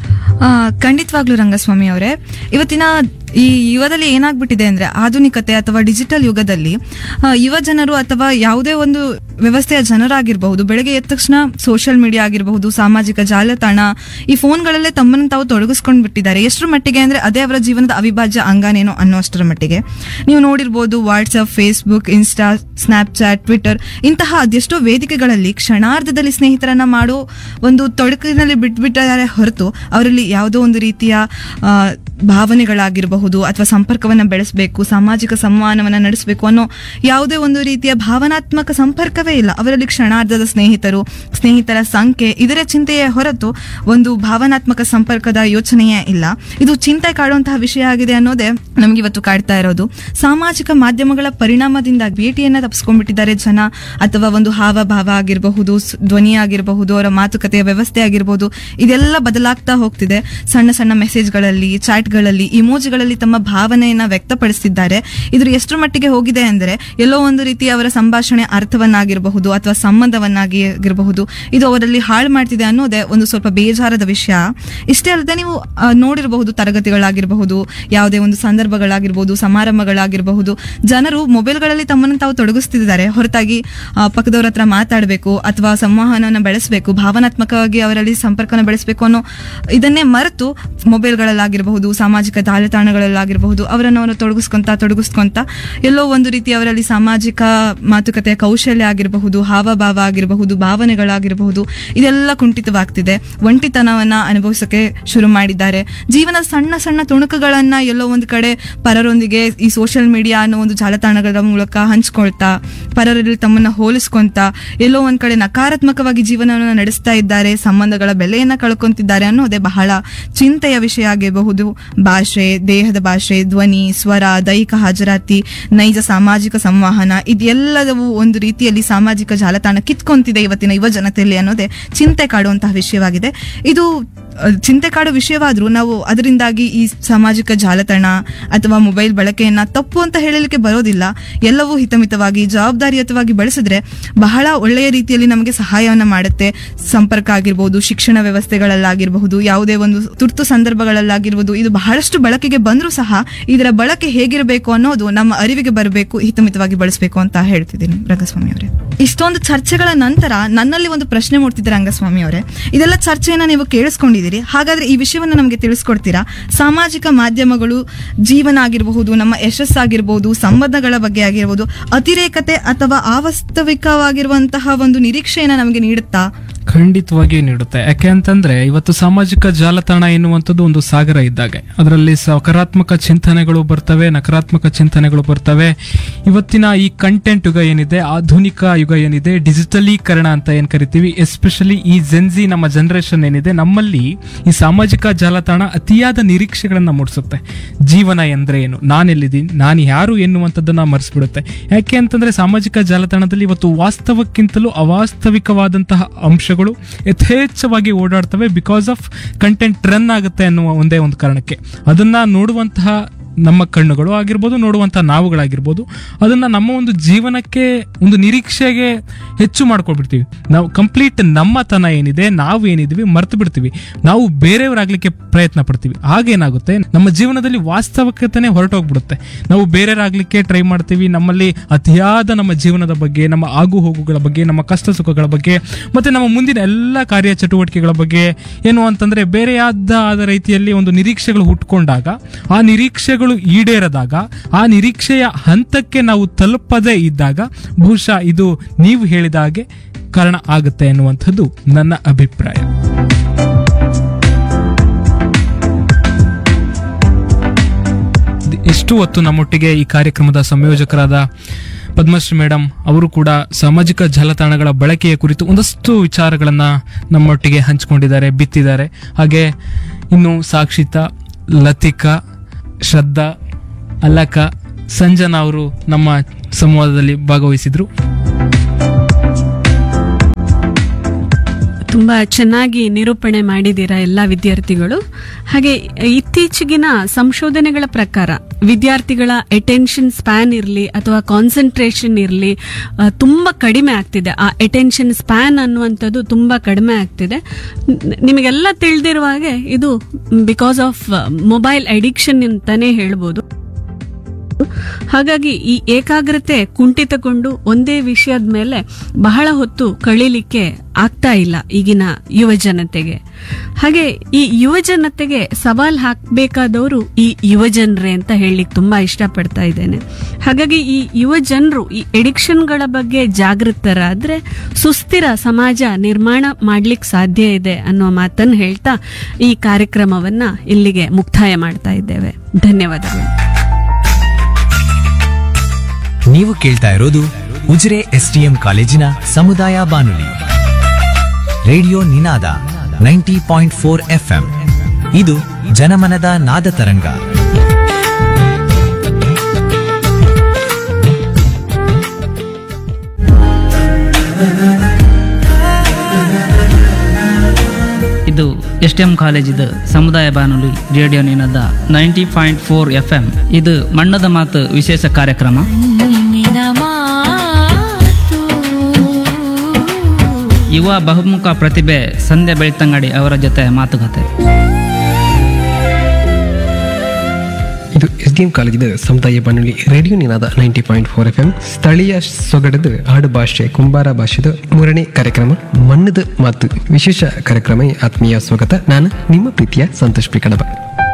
Speaker 7: ಆ, ಖಂಡಿತವಾಗ್ಲೂ ರಂಗಸ್ವಾಮಿ ಅವರೇ ಇವತ್ತಿನ ಈ ಯುಗದಲ್ಲಿ ಏನಾಗ್ಬಿಟ್ಟಿದೆ ಅಂದ್ರೆ ಆಧುನಿಕತೆ ಅಥವಾ ಡಿಜಿಟಲ್ ಯುಗದಲ್ಲಿ ಆ, ಯುವ ಜನರು ಅಥವಾ ಯಾವುದೇ ಒಂದು ವ್ಯವಸ್ಥೆಯ ಜನರಾಗಿರಬಹುದು ಬೆಳಗ್ಗೆ ಎದ್ದ ತಕ್ಷಣ ಸೋಷಿಯಲ್ ಮೀಡಿಯಾ ಆಗಿರಬಹುದು ಸಾಮಾಜಿಕ ಜಾಲತಾಣ ಈ ಫೋನ್ಗಳಲ್ಲೇ ತಮ್ಮನ್ನು ತಾವು ತೊಡಗಿಸ್ಕೊಂಡು ಬಿಟ್ಟಿದ್ದಾರೆ ಎಷ್ಟರ ಮಟ್ಟಿಗೆ ಅಂದ್ರೆ ಅದೇ ಅವರ ಜೀವನದ ಅವಿಭಾಜ್ಯ ಅಂಗನೇನೋ ಅನ್ನೋ ಅಷ್ಟರ ಮಟ್ಟಿಗೆ ನೀವು ನೋಡಿರ್ಬೋದು WhatsApp Facebook Insta Snapchat Twitter ಇಂತಹ ಅದೆಷ್ಟೋ ವೇದಿಕೆಗಳಲ್ಲಿ ಕ್ಷಣಾರ್ಧದಲ್ಲಿ ಸ್ನೇಹಿತರನ್ನ ಮಾಡೋ ಒಂದು ತೊಡಕಿನಲ್ಲಿ ಬಿಟ್ಬಿಟ್ಟಿದ್ದಾರೆ ಹೊರತು ಅವರಲ್ಲಿ ಯಾವುದೋ ಒಂದು ರೀತಿಯ ಆ, ಭಾವನೆಗಳಾಗಿರಬಹುದು ಅಥವಾ ಸಂಪರ್ಕವನ್ನ ಬೆಳೆಸಬೇಕು ಸಾಮಾಜಿಕ ಸಂವಹನವನ್ನ ನಡೆಸಬೇಕು ಅನ್ನೋ ಯಾವುದೇ ಒಂದು ರೀತಿಯ ಭಾವನಾತ್ಮಕ ಸಂಪರ್ಕವೇ ಇಲ್ಲ ಅವರಲ್ಲಿ ಕ್ಷಣಾರ್ಧದ ಸ್ನೇಹಿತರು ಸ್ನೇಹಿತರ ಸಂಖ್ಯೆ ಇದರ ಚಿಂತೆಯೇ ಹೊರತು ಒಂದು ಭಾವನಾತ್ಮಕ ಸಂಪರ್ಕದ ಯೋಚನೆಯೇ ಇಲ್ಲ ಇದು ಚಿಂತೆ ಕಾಡುವಂತಹ ವಿಷಯ ಆಗಿದೆ ಅನ್ನೋದೇ ನಮ್ಗೆ ಇವತ್ತು ಕಾಡ್ತಾ ಇರೋದು ಸಾಮಾಜಿಕ ಮಾಧ್ಯಮಗಳ ಪರಿಣಾಮದಿಂದ ಭೇಟಿಯನ್ನ ತಪ್ಪಿಸ್ಕೊಂಡ್ಬಿಟ್ಟಿದ್ದಾರೆ ಜನ ಅಥವಾ ಒಂದು ಹಾವಭಾವ ಆಗಿರಬಹುದು ಸ್- ಧ್ವನಿ ಆಗಿರಬಹುದು ಅವರ ಮಾತುಕತೆಯ ವ್ಯವಸ್ಥೆ ಆಗಿರಬಹುದು ಇದೆಲ್ಲ ಬದಲಾಗ್ತಾ ಹೋಗ್ತಿದೆ ಸಣ್ಣ ಸಣ್ಣ ಮೆಸೇಜ್ಗಳಲ್ಲಿ ಚಾಟ್ಗಳಲ್ಲಿ ಇಮೋಜಿಗಳಲ್ಲಿ ತಮ್ಮ ಭಾವನೆಯನ್ನ ವ್ಯಕ್ತಪಡಿಸಿದ್ದಾರೆ ಇದ್ರ ಎಷ್ಟರ ಮಟ್ಟಿಗೆ ಹೋಗಿದೆ ಅಂದ್ರೆ ಎಲ್ಲೋ ಒಂದು ರೀತಿ ಅವರ ಸಂಭಾಷಣೆ ಅರ್ಥವನ್ನಾಗಿರಬಹುದು ಅಥವಾ ಸಂಬಂಧವನ್ನಾಗಿ ಆಗಿರಬಹುದು ಇದು ಅವರಲ್ಲಿ ಹಾಳು ಮಾಡ್ತಿದೆ ಅನ್ನೋದೇ ಒಂದು ಸ್ವಲ್ಪ ಬೇಜಾರದ ವಿಷಯ ಇಷ್ಟೇ ಅಲ್ಲದೆ ನೀವು ಆ, ನೋಡಿರಬಹುದು ತರಗತಿಗಳಾಗಿರಬಹುದು ಯಾವುದೇ ಒಂದು ಸಂದರ್ಭಗಳಾಗಿರ್ಬೋದು ಸಮಾರಂಭಗಳಾಗಿರಬಹುದು ಜನರು ಮೊಬೈಲ್ಗಳಲ್ಲಿ ತಮ್ಮನ್ನು ತಾವು ತೊಡಗಿಸ್ತಿದ್ದಾರೆ ಹೊರತಾಗಿ ಆ, ಪಕ್ಕದವ್ರ ಹತ್ರ ಮಾತಾಡಬೇಕು ಅಥವಾ ಸಂವಹನವನ್ನು ಬೆಳೆಸಬೇಕು ಭಾವನಾತ್ಮಕವಾಗಿ ಅವರಲ್ಲಿ ಸಂಪರ್ಕನ ಬೆಳೆಸಬೇಕು ಅನ್ನೋ ಇದನ್ನೇ ಮರೆತು ಮೊಬೈಲ್ಗಳಲ್ಲಾಗಿರಬಹುದು ಸಾಮಾಜಿಕ ಜಾಲತಾಣಗಳಲ್ಲಾಗಿರಬಹುದು ಅವರನ್ನು ಅವರು ತೊಡಗಿಸ್ಕೊಂತ ತೊಡಗಿಸ್ಕೊಂತ ಎಲ್ಲೋ ಒಂದು ರೀತಿ ಅವರಲ್ಲಿ ಸಾಮಾಜಿಕ ಮಾತುಕತೆಯ ಕೌಶಲ್ಯ ಆಗಿರಬಹುದು ಹಾವಭಾವ ಆಗಿರಬಹುದು ಭಾವನೆಗಳಾಗಿರಬಹುದು ಇದೆಲ್ಲ ಕುಂಠಿತವಾಗ್ತಿದೆ ಒಂಟಿತನವನ್ನ ಅನುಭವಿಸಕ್ಕೆ ಶುರು ಮಾಡಿದ್ದಾರೆ ಜೀವನದ ಸಣ್ಣ ಸಣ್ಣ ತುಣುಕುಗಳನ್ನ ಎಲ್ಲೋ ಒಂದು ಕಡೆ ಪರರೊಂದಿಗೆ ಈ ಸೋಷಿಯಲ್ ಮೀಡಿಯಾ ಅನ್ನೋ ಒಂದು ಜಾಲತಾಣಗಳ ಮೂಲಕ ಹಂಚ್ಕೊಳ್ತಾ ಪರರಲ್ಲಿ ತಮ್ಮನ್ನ ಹೋಲಿಸ್ಕೊಂತ ಎಲ್ಲೋ ಒಂದ್ ಕಡೆ ನಕಾರಾತ್ಮಕವಾಗಿ ಜೀವನವನ್ನು ನಡೆಸ್ತಾ ಇದ್ದಾರೆ ಸಂಬಂಧಗಳ ಬೆಲೆಯನ್ನ ಕಳ್ಕೊಂತಿದ್ದಾರೆ ಅನ್ನೋದೇ ಬಹಳ ಚಿಂತೆಯ ವಿಷಯ ಆಗಿರಬಹುದು ಭಾಷೆ ದೇಹದ ಭಾಷೆ ಧ್ವನಿ ಸ್ವರ ದೈಹಿಕ ಹಾಜರಾತಿ ನೈಜ ಸಾಮಾಜಿಕ ಸಂವಹನ ಇದೆಲ್ಲದವು ಒಂದು ರೀತಿಯಲ್ಲಿ ಸಾಮಾಜಿಕ ಜಾಲತಾಣ ಕಿತ್ಕೊಂತಿದೆ ಇವತ್ತಿನ ಯುವ ಜನತೆಯಲ್ಲಿ ಅನ್ನೋದೇ ಚಿಂತೆ ಕಾಡುವಂತಹ ವಿಷಯವಾಗಿದೆ ಇದು ಅಹ್, ಚಿಂತೆ ಕಾಡೋ ವಿಷಯವಾದ್ರೂ ನಾವು ಅದರಿಂದಾಗಿ ಈ ಸಾಮಾಜಿಕ ಜಾಲತಾಣ ಅಥವಾ ಮೊಬೈಲ್ ಬಳಕೆಯನ್ನ ತಪ್ಪು ಅಂತ ಹೇಳಲಿಕ್ಕೆ ಬರೋದಿಲ್ಲ ಎಲ್ಲವೂ ಹಿತಮಿತವಾಗಿ ಜವಾಬ್ದಾರಿಯುತವಾಗಿ ಬಳಸಿದ್ರೆ ಬಹಳ ಒಳ್ಳೆಯ ರೀತಿಯಲ್ಲಿ ನಮಗೆ ಸಹಾಯವನ್ನ ಮಾಡುತ್ತೆ ಸಂಪರ್ಕ ಆಗಿರ್ಬೋದು ಶಿಕ್ಷಣ ವ್ಯವಸ್ಥೆಗಳಲ್ಲಾಗಿರಬಹುದು ಯಾವುದೇ ಒಂದು ತುರ್ತು ಸಂದರ್ಭಗಳಲ್ಲಾಗಿರ್ಬೋದು ಇದು ಬಹಳಷ್ಟು ಬಳಕೆಗೆ ಬಂದರೂ ಸಹ ಇದರ ಬಳಕೆ ಹೇಗಿರಬೇಕು ಅನ್ನೋದು ನಮ್ಮ ಅರಿವಿಗೆ ಬರಬೇಕು ಹಿತಮಿತವಾಗಿ ಬಳಸಬೇಕು ಅಂತ ಹೇಳ್ತಿದ್ದೀನಿ ರಂಗಸ್ವಾಮಿ ಅವರೇ ಇಷ್ಟೊಂದು ಚರ್ಚೆಗಳ ನಂತರ ನನ್ನಲ್ಲಿ ಒಂದು ಪ್ರಶ್ನೆ ಮೂಡ್ತಿದ್ದೆ ರಂಗಸ್ವಾಮಿ ಅವರೇ ಇದೆಲ್ಲ ಚರ್ಚೆಯನ್ನ ನೀವು ಕೇಳಿಸ್ಕೊಂಡಿದ್ದೀರಿ ಹಾಗಾದ್ರೆ ಈ ವಿಷಯವನ್ನ ನಮಗೆ ತಿಳಿಸ್ಕೊಡ್ತೀರಾ ಸಾಮಾಜಿಕ ಮಾಧ್ಯಮಗಳು ಜೀವನ ಆಗಿರಬಹುದು ನಮ್ಮ ಯಶಸ್ಸಾಗಿರ್ಬೋದು ಸಂಬಂಧಗಳ ಬಗ್ಗೆ ಆಗಿರ್ಬೋದು ಅತಿರೇಕತೆ ಅಥವಾ ಅವಾಸ್ತವಿಕವಾಗಿರುವಂತಹ ಒಂದು ನಿರೀಕ್ಷೆಯನ್ನ ನಮಗೆ ನೀಡುತ್ತಾ
Speaker 2: ಖಂಡಿತವಾಗಿಯೂ ನೀಡುತ್ತೆ ಯಾಕೆ ಅಂತಂದ್ರೆ ಇವತ್ತು ಸಾಮಾಜಿಕ ಜಾಲತಾಣ ಎನ್ನುವಂಥದ್ದು ಒಂದು ಸಾಗರ ಇದ್ದಾಗೆ ಅದರಲ್ಲಿ ಸಕಾರಾತ್ಮಕ ಚಿಂತನೆಗಳು ಬರ್ತವೆ ನಕಾರಾತ್ಮಕ ಚಿಂತನೆಗಳು ಬರ್ತವೆ ಇವತ್ತಿನ ಈ ಕಂಟೆಂಟ್ ಯುಗ ಏನಿದೆ ಆಧುನಿಕ ಯುಗ ಏನಿದೆ ಡಿಜಿಟಲೀಕರಣ ಅಂತ ಏನ್ ಕರಿತೀವಿ ಎಸ್ಪೆಷಲಿ ಈ ಜೆನ್ಜಿ ನಮ್ಮ ಜನರೇಷನ್ ಏನಿದೆ ನಮ್ಮಲ್ಲಿ ಈ ಸಾಮಾಜಿಕ ಜಾಲತಾಣ ಅತಿಯಾದ ನಿರೀಕ್ಷೆಗಳನ್ನ ಮೂಡಿಸುತ್ತೆ ಜೀವನ ಎಂದ್ರೆ ಏನು ನಾನೆಲ್ಲಿದ್ದೀನಿ ನಾನು ಯಾರು ಎನ್ನುವಂಥದ್ದನ್ನ ಮರೆಸ್ಬಿಡುತ್ತೆ ಯಾಕೆ ಅಂತಂದ್ರೆ ಸಾಮಾಜಿಕ ಜಾಲತಾಣದಲ್ಲಿ ಇವತ್ತು ವಾಸ್ತವಕ್ಕಿಂತಲೂ ಅವಾಸ್ತವಿಕವಾದಂತಹ ಅಂಶಗಳು ಯಥೇಚ್ಛವಾಗಿ ಓಡಾಡ್ತವೆ ಬಿಕಾಸ್ ಆಫ್ ಕಂಟೆಂಟ್ ರನ್ ಆಗುತ್ತೆ ಅನ್ನುವ ಒಂದೇ ಒಂದು ಕಾರಣಕ್ಕೆ ಅದನ್ನ ನೋಡುವಂತಹ ನಮ್ಮ ಕಣ್ಣುಗಳು ಆಗಿರ್ಬೋದು ನೋಡುವಂತಹ ನಾವುಗಳಾಗಿರ್ಬೋದು ಅದನ್ನ ನಮ್ಮ ಒಂದು ಜೀವನಕ್ಕೆ ಒಂದು ನಿರೀಕ್ಷೆಗೆ ಹೆಚ್ಚು ಮಾಡ್ಕೊಳ್ಬಿಡ್ತೀವಿ ನಾವು ಕಂಪ್ಲೀಟ್ ನಮ್ಮತನ ಏನಿದೆ ನಾವು ಏನಿದೀವಿ ಮರ್ತು ಬಿಡ್ತೀವಿ ನಾವು ಬೇರೆಯವರಾಗ್ಲಿಕ್ಕೆ ಪ್ರಯತ್ನ ಪಡ್ತೀವಿ ಆಗೇನಾಗುತ್ತೆ ನಮ್ಮ ಜೀವನದಲ್ಲಿ ವಾಸ್ತವಿಕತೆನೇ ಹೊರಟೋಗ್ಬಿಡುತ್ತೆ ನಾವು ಬೇರೆಯವರಾಗ್ಲಿಕ್ಕೆ ಟ್ರೈ ಮಾಡ್ತೀವಿ ನಮ್ಮಲ್ಲಿ ಅತಿಯಾದ ನಮ್ಮ ಜೀವನದ ಬಗ್ಗೆ ನಮ್ಮ ಆಗು ಹೋಗುಗಳ ಬಗ್ಗೆ ನಮ್ಮ ಕಷ್ಟ ಸುಖಗಳ ಬಗ್ಗೆ ಮತ್ತೆ ನಮ್ಮ ಮುಂದಿನ ಎಲ್ಲ ಕಾರ್ಯ ಚಟುವಟಿಕೆಗಳ ಬಗ್ಗೆ ಏನು ಅಂತಂದ್ರೆ ಬೇರೆಯಾದ ಆದ ರೀತಿಯಲ್ಲಿ ಒಂದು ನಿರೀಕ್ಷೆಗಳು ಹುಟ್ಕೊಂಡಾಗ ಆ ನಿರೀಕ್ಷೆಗಳು ಈಡೇರದಾಗ ಆ ನಿರೀಕ್ಷೆಯ ಹಂತಕ್ಕೆ ನಾವು ತಲುಪದೇ ಇದ್ದಾಗ ಬಹುಶಃ ಇದು ನೀವು ಹೇಳಿದ ಹಾಗೆ ಕಾರಣ ಆಗುತ್ತೆ ಎನ್ನುವಂಥದ್ದು ನನ್ನ ಅಭಿಪ್ರಾಯ ಎಷ್ಟು ಹೊತ್ತು ನಮ್ಮೊಟ್ಟಿಗೆ ಈ ಕಾರ್ಯಕ್ರಮದ ಸಂಯೋಜಕರಾದ ಪದ್ಮಶ್ರೀ ಮೇಡಮ್ ಅವರು ಕೂಡ ಸಾಮಾಜಿಕ ಜಾಲತಾಣಗಳ ಬಳಕೆಯ ಕುರಿತು ಒಂದಷ್ಟು ವಿಚಾರಗಳನ್ನ ನಮ್ಮೊಟ್ಟಿಗೆ ಹಂಚಿಕೊಂಡಿದ್ದಾರೆ ಬಿತ್ತಿದ್ದಾರೆ ಹಾಗೆ ಇನ್ನು ಸಾಕ್ಷಿತಾ ಲತಿಕಾ ಶ್ರದ್ಧಾ ಅಲಕ ಸಂಜನಾ ಅವರು ನಮ್ಮ ಸಂವಾದದಲ್ಲಿ ಭಾಗವಹಿಸಿದ್ರು
Speaker 1: ತುಂಬಾ ಚೆನ್ನಾಗಿ ನಿರೂಪಣೆ ಮಾಡಿದ್ದೀರಾ ಎಲ್ಲ ವಿದ್ಯಾರ್ಥಿಗಳು ಹಾಗೆ ಇತ್ತೀಚೆಗಿನ ಸಂಶೋಧನೆಗಳ ಪ್ರಕಾರ ವಿದ್ಯಾರ್ಥಿಗಳ ಅಟೆನ್ಷನ್ ಸ್ಪ್ಯಾನ್ ಇರಲಿ ಅಥವಾ ಕಾನ್ಸಂಟ್ರೇಷನ್ ಇರಲಿ ತುಂಬಾ ಕಡಿಮೆ ಆಗ್ತಿದೆ ಆ ಅಟೆನ್ಷನ್ ಸ್ಪ್ಯಾನ್ ಅನ್ನುವಂಥದ್ದು ತುಂಬಾ ಕಡಿಮೆ ಆಗ್ತಿದೆ ನ್- ನಿಮಗೆಲ್ಲ ತಿಳಿದಿರುವ ಹಾಗೆ ಇದು ಬಿಕಾಸ್ ಆಫ್ ಮೊಬೈಲ್ ಅಡಿಕ್ಷನ್ ಅಂತಾನೆ ಹೇಳ್ಬೋದು ಹಾಗಾಗಿ ಈ ಏಕಾಗ್ರತೆ ಕುಂಠಿತಗೊಂಡು ಒಂದೇ ವಿಷಯದ ಮೇಲೆ ಬಹಳ ಹೊತ್ತು ಕಳೀಲಿಕ್ಕೆ ಆಗ್ತಾ ಇಲ್ಲ ಈಗಿನ ಯುವ ಜನತೆಗೆ ಹಾಗೆ ಈ ಯುವ ಜನತೆಗೆ ಸವಾಲ್ ಹಾಕಬೇಕಾದವರು ಈ ಯುವ ಜನರೇ ಅಂತ ಹೇಳಲಿಕ್ಕೆ ತುಂಬಾ ಇಷ್ಟಪಡ್ತಾ ಇದ್ದೇನೆ ಹಾಗಾಗಿ ಈ ಯುವ ಜನರು ಈ ಎಡಿಕ್ಷನ್ಗಳ ಬಗ್ಗೆ ಜಾಗೃತರಾದ್ರೆ ಸುಸ್ಥಿರ ಸಮಾಜ ನಿರ್ಮಾಣ ಮಾಡ್ಲಿಕ್ಕೆ ಸಾಧ್ಯ ಇದೆ ಅನ್ನೋ ಮಾತನ್ನು ಹೇಳ್ತಾ ಈ ಕಾರ್ಯಕ್ರಮವನ್ನ ಇಲ್ಲಿಗೆ ಮುಕ್ತಾಯ ಮಾಡ್ತಾ ಇದ್ದೇವೆ ಧನ್ಯವಾದಗಳು
Speaker 8: ನೀವು ಕೇಳ್ತಾ ಇರೋದು ಉಜಿರೆ ಎಸ್ಟಿಎಂ ಕಾಲೇಜಿನ ಸಮುದಾಯ ಬಾನುಲಿ radio Ninada ninety point four FM ಇದು ಜನಮನದ ನಾದ ತರಂಗ
Speaker 9: ಇದು ಎಸ್ ಟಿ ಎಂ ಕಾಲೇಜಿದ ಸಮುದಾಯ ಬಾನುಲಿ radio Ninada ninety point four F M ಇದು ಮಣ್ಣದ ಮಾತು ವಿಶೇಷ ಕಾರ್ಯಕ್ರಮ ಯುವ ಬಹುಮುಖ ಪ್ರತಿಭೆ ಸಂಧ್ಯಾ ಬೆಳ್ತಂಗಡಿ ಅವರ ಜೊತೆ ಮಾತುಕತೆ
Speaker 10: ಇದು ಎಸ್ ಡಿ ಎಂ ಕಾಲೇಜಿದ ಸಮುದಾಯ ಬಾನುಲಿ radio Ninada ninety point four F M ಸ್ಥಳೀಯ ಸೊಗಡದ ಆಡು ಭಾಷೆ ಕುಂಬಾರ ಭಾಷೆದ ಮೂರನೇ ಕಾರ್ಯಕ್ರಮ ಮಣ್ಣದ ಮಾತು ವಿಶೇಷ ಕಾರ್ಯಕ್ರಮ ಆತ್ಮೀಯ ಸ್ವಾಗತ ನಾನು ನಿಮ್ಮ ಪ್ರೀತಿಯ ಸಂತೋಷ್ ಪಿ ಕಡಬ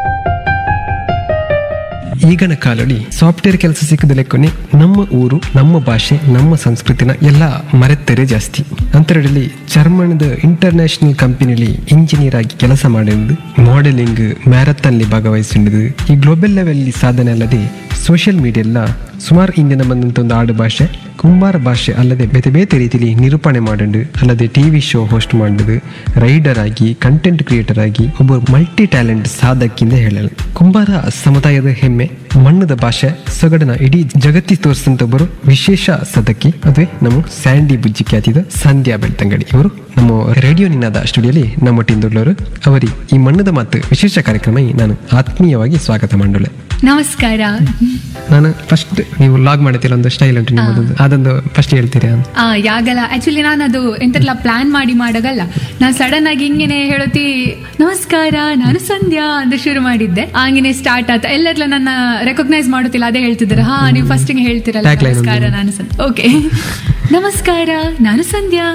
Speaker 10: ಈಗಿನ ಕಾಲದಲ್ಲಿ ಸಾಫ್ಟ್ವೇರ್ ಕೆಲಸ ಸಿಕ್ಕದ ಲೆಕ್ಕನೆ ನಮ್ಮ ಊರು ನಮ್ಮ ಭಾಷೆ ನಮ್ಮ ಸಂಸ್ಕೃತಿನ ಎಲ್ಲ ಮರೆತರೆ ಜಾಸ್ತಿ ಅಂತರದಲ್ಲಿ ಜರ್ಮನದ ಇಂಟರ್ನ್ಯಾಷನಲ್ ಕಂಪನಿಯಲ್ಲಿ ಇಂಜಿನಿಯರ್ ಆಗಿ ಕೆಲಸ ಮಾಡಿದ್ದು ಮಾಡೆಲಿಂಗ್ ಮ್ಯಾರಥಾನ್ಲಿ ಭಾಗವಹಿಸಿದ್ದು ಈ ಗ್ಲೋಬಲ್ ಲೆವೆಲ್ ಸಾಧನೆ ಅಲ್ಲದೆ ಸೋಷಿಯಲ್ ಮೀಡಿಯಾ ಸುಮಾರು ಇಂದಿನ ಬಂದಂತ ಒಂದು ಆಡು ಭಾಷೆ ಕುಂಬಾರ ಭಾಷೆ ಅಲ್ಲದೆ ಬೇತೆ ಬೇತೆ ರೀತಿಯಲ್ಲಿ ನಿರೂಪಣೆ ಮಾಡಿದ್ದು ಅಲ್ಲದೆ ಟಿ ವಿ ಶೋ ಹೋಸ್ಟ್ ಮಾಡಿದ್ದು ರೈಡರ್ ಆಗಿ ಕಂಟೆಂಟ್ ಕ್ರಿಯೇಟರ್ ಆಗಿ ಒಬ್ಬ ಮಲ್ಟಿ ಟ್ಯಾಲೆಂಟ್ ಸಾಧಕಿಂದ ಹೇಳಲು ಕುಂಬಾರ ಸಮುದಾಯದ ಹೆಮ್ಮೆ ಮಣ್ಣದ ಭಾಷೆ ಸೊಗಡನ ಇಡೀ ಜಗತ್ತಿ ತೋರಿಸಿದಂತ ಒಬ್ಬರು ವಿಶೇಷ ಸದಕಿ ಅದುವೇ ನಮ್ಮ ಸ್ಯಾಂಡಿ ಬುಜ್ಜಿ ಖ್ಯಾತಿದ ಸಂಧ್ಯಾ ಬೆಳ್ತಂಗಡಿ ಇವರು ನಮ್ಮ ರೇಡಿಯೋ ನಿನಾದ ಸ್ಟುಡಿಯೋಲಿ ನಮ್ಮೊಟ್ಟಿಂದುಳ್ಳವರು ಅವರಿ ಈ ಮಣ್ಣದ ಮಾತು ವಿಶೇಷ ಕಾರ್ಯಕ್ರಮ ನಾನು ಆತ್ಮೀಯವಾಗಿ ಸ್ವಾಗತ ಮಾಡಲು
Speaker 11: ನಮಸ್ಕಾರ
Speaker 10: ನಾನು ಫಸ್ಟ್ ನೀವು ಲಾಗ್ ಮಾಡುತ್ತಿಲ್ಲ ಒಂದು ಸ್ಟೈಲ್ ಉಂಟು ನಿಮ್ಮದು ಅದೊಂದು ಫಸ್ಟ್ ಹೇಳ್ತೀರಾ ಅಂತ
Speaker 11: ಆ ಯಾಗಲ್ಲ ಆಕ್ಚುಲಿ ನಾನು ಅದು ಎಂತೆಲ್ಲ ಪ್ಲಾನ್ ಮಾಡಿ ಮಾಡಗಲ್ಲ ನಾನು ಸಡನ್ ಆಗಿ ಹಿಂಗೇನೆ ಹೇಳುತ್ತಿ ನಮಸ್ಕಾರ ನಾನು ಸಂಧ್ಯಾ ಅಂತ ಶುರು ಮಾಡಿದ್ದೆ ಹಂಗೇನೆ ಸ್ಟಾರ್ಟ್ ಆತ ಎಲ್ಲರೆಲ್ಲ ನನ್ನ ರೆಕಗ್ನೈಸ್ ಮಾಡುತ್ತಿಲ್ಲ ಅದೇ ಹೇಳ್ತಿದ್ದಾರೆ ಹಾ ನೀವು ಫಸ್ಟ್ ಹೇಳ್ತಿರಲ್ಲ
Speaker 10: Tagline ಒಂದು.
Speaker 11: ನಮಸ್ಕಾರ ನಾನು ಸಂಧ್ಯಾ ಓಕೆ ನಮಸ್ಕಾರ ನಾನು ಸಂಧ್ಯಾ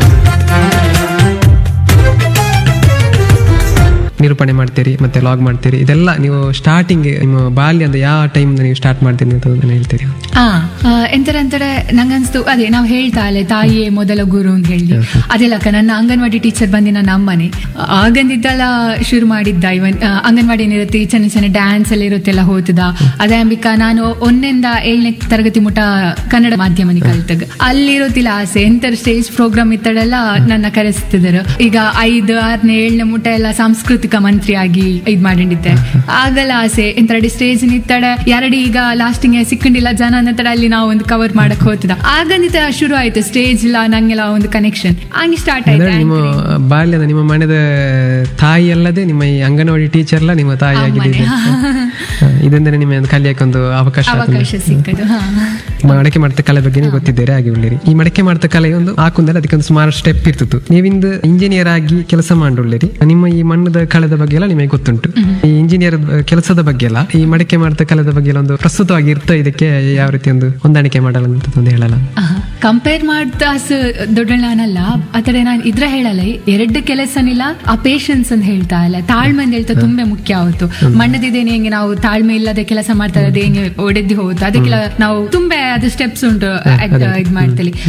Speaker 10: ನಿರೂಪಣೆ ಮಾಡ್ತೀರಿ ಮತ್ತೆ ಲಾಗ್ ಮಾಡ್ತೀರಿ ಇದೆಲ್ಲ ನೀವು ಸ್ಟಾರ್ಟಿಂಗ್ ನಿಮ್ಮ ಬಾಲ್ಯದ ಯಾವ ಟೈಮ್ ನೀವು ಸ್ಟಾರ್ಟ್ ಮಾಡ್ತೀರಿ ಅಂತ ಅದನ್ನ ಹೇಳ್ತೀರಿ
Speaker 11: ಆ ಎಂತರ ಅಂತಾರೆ ನಂಗನ್ಸ್ತು ಅದೇ ನಾವು ಹೇಳ್ತಾ ಅಲ್ಲೇ ತಾಯಿಯೇ ಮೊದಲ ಗುರು ಅಂತ ಹೇಳಿ ಅದೆಲ್ಲಕ್ಕ ನನ್ನ ಅಂಗನವಾಡಿ ಟೀಚರ್ ಬಂದು ನನ್ನ ಅಮ್ಮನೇ ಆಗಂದಿದ್ದೆಲ್ಲ ಶುರು ಮಾಡಿದ್ದ ಇವನ್ ಆ, ಅಂಗನವಾಡಿ ಇರುತ್ತೆ ಚೆನ್ನ ಚೆನ್ನ ಡ್ಯಾನ್ಸ್ ಎಲ್ಲ ಇರುತ್ತೆಲ್ಲ ಹೋತದ ಅದೇ ಅಂಬಿಕಾ ನಾನು ಒಂದರಿಂದ ಏಳನೇ ತರಗತಿ ಮುಟ ಕನ್ನಡ ಮಾಧ್ಯಮನಿ ಕಲ್ತಗ ಅಲ್ಲಿರೋತಿಲ್ಲ ಆಸೆ ಎಂತರ ಸ್ಟೇಜ್ ಪ್ರೋಗ್ರಾಮ್ ಇತ್ತಡೆಲ್ಲ ನನ್ನ ಕರೆಸ್ತಿದ್ರು ಈಗ ಐದು ಆರನೇ ಏಳನೇ ಮುಟ ಎಲ್ಲ ಸಾಂಸ್ಕೃತಿಕ ಮಂತ್ರಿ ಆಗಿ ಇದ್ ಮಾಡಿದ್ದೆ ಆಗಲ್ಲ ಆಸೆ ಎಂತಡಿ ಸ್ಟೇಜ್ ನಿತ್ತಡ ಎರಡಿ ಈಗ ಲಾಸ್ಟಿಂಗ್ ಸಿಕ್ಕಂಡಿಲ್ಲ ಜನ ಅನ್ನತಡ ಅಲ್ಲಿ ನಾವು ಒಂದು ಕವರ್ ಮಾಡಕ್ ಹೋಗ್ತದ ಆಗಂದಿತ ಶುರು ಆಯ್ತು ಸ್ಟೇಜ್ ಇಲ್ಲ ನಂಗೆಲ್ಲ ಒಂದು ಕನೆಕ್ಷನ್ ಹಂಗೆ ಸ್ಟಾರ್ಟ್
Speaker 10: ಅಂದ್ರೆ
Speaker 11: ಆಯ್ತು
Speaker 10: ನಿಮ್ಮ ಬಾಲ್ಯದ ನಿಮ್ಮ ಮನೆದ ತಾಯಿ ಅಲ್ಲದೆ ನಿಮ್ಮ ಈ ಅಂಗನವಾಡಿ ಟೀಚರ್ ಎಲ್ಲ ನಿಮ್ಮ ತಾಯಿ ಆಗಿದೆ
Speaker 11: ಅಮ್ಮನೇ.
Speaker 10: ಹಾ, ಇದೊಂದೇ ನಿಮ್ಮ ಒಂದು ಕಲಿಯಕ್ಕೆ ಒಂದು ಅವಕಾಶ ಆಯ್ತು.
Speaker 11: ಅವಕಾಶ ಸಿಕ್ಕದು ಹಾ
Speaker 10: ಮಡಕೆ ಮಾಡ್ತಾ ಕಲೆ ಬಗ್ಗೆ ನೀವು ಗೊತ್ತಿದ್ದೀರಾ ಹಾಗೆ ಉಳ್ಳಿರಿ ಈ ಮಡಕೆ ಮಾಡ್ತಾ ಕಲೆ ಒಂದು ಹಾಕುಂದಲ್ಲಿ ಅದಕ್ಕೆ ಒಂದು ಸುಮಾರು ಸ್ಟೆಪ್ ಇರ್ತಿತ್ತು ನೀವಿಂದು ಇಂಜಿನಿಯರ್ ಆಗಿ ಕೆಲಸ ಮಾಡುಳ್ಳಿರಿ ನಿಮ್ಮ ಈ ಮಣ್ಣದ ಕಳೆದ ಬಗ್ಗೆ ಎಲ್ಲ ನಿಮಗೆ ಗೊತ್ತುಂಟು ಈ ಇಂಜಿನಿಯರ್ ಕೆಲಸದ ಬಗ್ಗೆ ಎಲ್ಲ ಈ ಮಡಕೆ ಮಾಡ್ತಾ ಕಲೆದ ಬಗ್ಗೆ ಎಲ್ಲ ಒಂದು ಪ್ರಸ್ತುತವಾಗಿ ಇರ್ತಾ ಇದಕ್ಕೆ ಯಾವ ರೀತಿ ಒಂದು ಹೊಂದಾಣಿಕೆ ಮಾಡಲ್ಲ ಅಂತ ಒಂದು ಹೇಳಲ್ಲ
Speaker 11: ಕಂಪೇರ್ ಮಾಡ್ತಾ ದೊಡ್ಡ ನಾನಲ್ಲ ಆತರ ನಾನು ಇದ್ರ ಹೇಳಲ್ಲ ಎರಡು ಕೆಲಸನಿಲ್ಲ ಆ ಪೇಶನ್ಸ್ ಅಂತ ಹೇಳ್ತಾ ಇಲ್ಲ ತಾಳ್ಮೆ ಅಂತ ಹೇಳ್ತಾ ತುಂಬಾ ಮುಖ್ಯ ಆವತ್ತು ಮಣ್ಣದಿದ್ದೇನೆ ಹೆಂಗೆ ನಾವು ತಾಳ್ಮೆ ಇಲ್ಲದೆ ಕೆಲಸ ಮಾಡ್ತಾ ಇರೋದು ಹೆಂಗೆ ಒಡೆದಿ ಹೋಗುತ್ತೆ ಅದಕ್ಕೆಲ್ಲ ನಾವು ತುಂಬಾ ಅದು ಸ್ಟೆಪ್ಸ್ ಉಂಟು ಅದ್- ಇದ್ ಮಾಡ್ತೇವೆ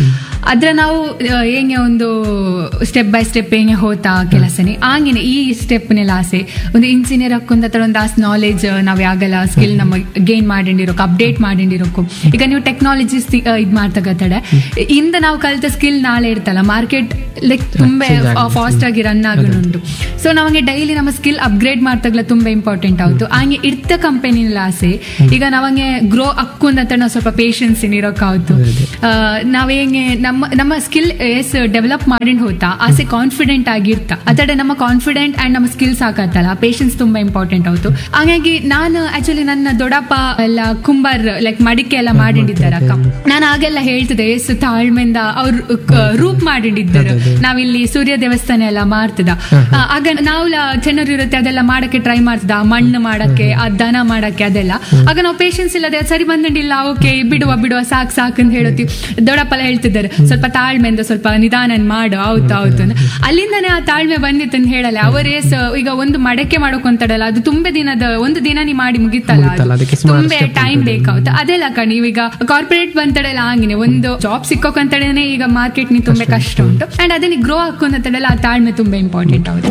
Speaker 11: ಅದ್ರ ನಾವು ಆ, ಹೆಂಗೆ ಒಂದು ಸ್ಟೆಪ್ ಬೈ ಸ್ಟೆಪ್ ಹೆಂಗೆ ಹೋತಾ ಕೆಲಸನೇ ಹಂಗೇನೆ ಈ ಸ್ಟೆಪ್ನೆಲ್ಲ ಆಸೆ ಒಂದು ಇಂಜಿನಿಯರ್ ಹಾಕೊಂಡ ಒಂದು ಆಸ್ ನಾಲೆಜ್ ನಾವ್ ಯಾಗಲ್ಲ ಸ್ಕಿಲ್ ನಮ್ಮ ಗೇನ್ ಮಾಡಿರೋಕೆ ಅಪ್ಡೇಟ್ ಮಾಡಿರೋಕು ಈಗ ನೀವು ಟೆಕ್ನಾಲಜೀಸ್ ಇದು ಮಾಡ್ತಗತ್ತಡೆ ಇಂದ ನಾವು ಕಲಿತ ಸ್ಕಿಲ್ ನಾಳೆ ಇರ್ತಲ್ಲ ಮಾರ್ಕೆಟ್ ಲೈಕ್ ತುಂಬಾ ಫಾಸ್ಟ್ ಆಗಿ ರನ್ ಆಗುನುಂಟು ಸೊ ನಮಗೆ ಡೈಲಿ ನಮ್ಮ ಸ್ಕಿಲ್ ಅಪ್ಗ್ರೇಡ್ ಮಾಡ್ತಾಗಲ ತುಂಬಾ ಇಂಪಾರ್ಟೆಂಟ್ ಆಯ್ತು ಹಂಗೆ ಇರ್ತ ಕಂಪನಿನಲ್ಲಿ ಆಸೆ ಈಗ ನಾವಂಗೆ ಗ್ರೋ ಅಕ್ಕೊಂದಂತ ನಾವು ಸ್ವಲ್ಪ ಪೇಷನ್ಸ್ ಇರೋಕಾಯ್ತು ನಾವ್ ಹೆಂಗೆ ನಮ್ಮ ನಮ್ಮ ಸ್ಕಿಲ್ ಎಸ್ ಡೆವಲಪ್ ಮಾಡಿ ಹೋತಾ ಆಸೆ ಕಾನ್ಫಿಡೆಂಟ್ ಆಗಿರ್ತ ಅದಡೆ ನಮ್ಮ ಕಾನ್ಫಿಡೆಂಟ್ ಅಂಡ್ ನಮ್ಮ ಸ್ಕಿಲ್ ಸಾಕತ್ತಲ್ಲ ಪೇಷನ್ಸ್ ತುಂಬಾ ಇಂಪಾರ್ಟೆಂಟ್ ಆಯ್ತು ಹಾಗಾಗಿ ನಾನು ಆಕ್ಚುಲಿ ನನ್ನ ದೊಡ್ಡಪ್ಪ ಎಲ್ಲ ಕುಂಬಾರ್ ಲೈಕ್ ಮಡಿಕೆ ಎಲ್ಲ ಮಾಡಿಟ್ಟಿದ್ದಾರೆ ಅಕ್ಕ ನಾನು ಆಗೆಲ್ಲ ಹೇಳ್ತಿದ್ದೆ ಎಸ್ ತಾಳ್ಮೆಯಿಂದ ಅವ್ರು ಕ- ರೂಪ್ ಮಾಡಿಟ್ಟಿದ್ದರು ನಾವಿಲ್ಲಿ ಸೂರ್ಯ ದೇವಸ್ಥಾನ ಎಲ್ಲ ಮಾಡ್ತದ ಆ, ಆಗ ನಾವು ಜನರು ಇರುತ್ತೆ ಅದೆಲ್ಲ ಮಾಡಕ್ಕೆ ಟ್ರೈ ಮಾಡ್ತದ ಮಣ್ಣು ಮಾಡಕ್ಕೆ ಆ ದನ ಮಾಡಕ್ಕೆ ಅದೆಲ್ಲ ಆಗ ನಾವು ಪೇಷನ್ಸ್ ಇಲ್ಲದೆ ಅದ್ ಸರಿ ಬಂದಿಲ್ಲ ಓಕೆ ಬಿಡುವ ಬಿಡುವ ಸಾಕ್ ಸಾಕ್ ಅಂತ ಹೇಳುತ್ತಿ ದೊಡ್ಡಪ್ಪ ಎಲ್ಲ ಹೇಳ್ತಿದ್ದಾರೆ ಸ್ವಲ್ಪ ತಾಳ್ಮೆಯಿಂದ ಸ್ವಲ್ಪ ನಿಧಾನ ಮಾಡು ಹೌದು ಹೌದು ಅಂತ. ಅಲ್ಲಿಂದನೇ ಆ ತಾಳ್ಮೆ ಬಂದಿತ್ತು ಅಂತ ಹೇಳಲ್ಲ ಅವರೇ ಸ- ಈಗ ಒಂದು ಮಡಕೆ ಮಾಡೋಕೊಂತಡಲ್ಲ ಅದು ತುಂಬಾ ದಿನದ ಒಂದು ದಿನ ನೀ ಮಾಡಿ ಮುಗಿತಲ್ಲ
Speaker 10: ಮುಗಿತಲ್ಲ,
Speaker 11: ಅದು.
Speaker 10: ಅದಕ್ಕೆ ಸುಮಾರು
Speaker 11: ತುಂಬಾ
Speaker 10: step
Speaker 11: ಟೈಮ್ ಬೇಕಾಗುತ್ತೆ ಅದೆಲ್ಲ ಕಣ್ ನೀವೀಗ ಕಾರ್ಪೊರೇಟ್ ಬಂತಡೆಲ್ಲ ಹಂಗಿನೇ ಒಂದು ಜಾಬ್ ಸಿಕ್ಕೋಕಂತಡೇನೆ ಈಗ ಮಾರ್ಕೆಟ್ ನಿ ತುಂಬಾ ಕಷ್ಟ ಉಂಟು ಅಂಡ್ ಅದನ್ನ ಗ್ರೋ ಹಾಕೊಂತಡೆಲ್ಲ ಆ ತಾಳ್ಮೆ ತುಂಬಾ ಇಂಪಾರ್ಟೆಂಟ್ ಆಗುತ್ತೆ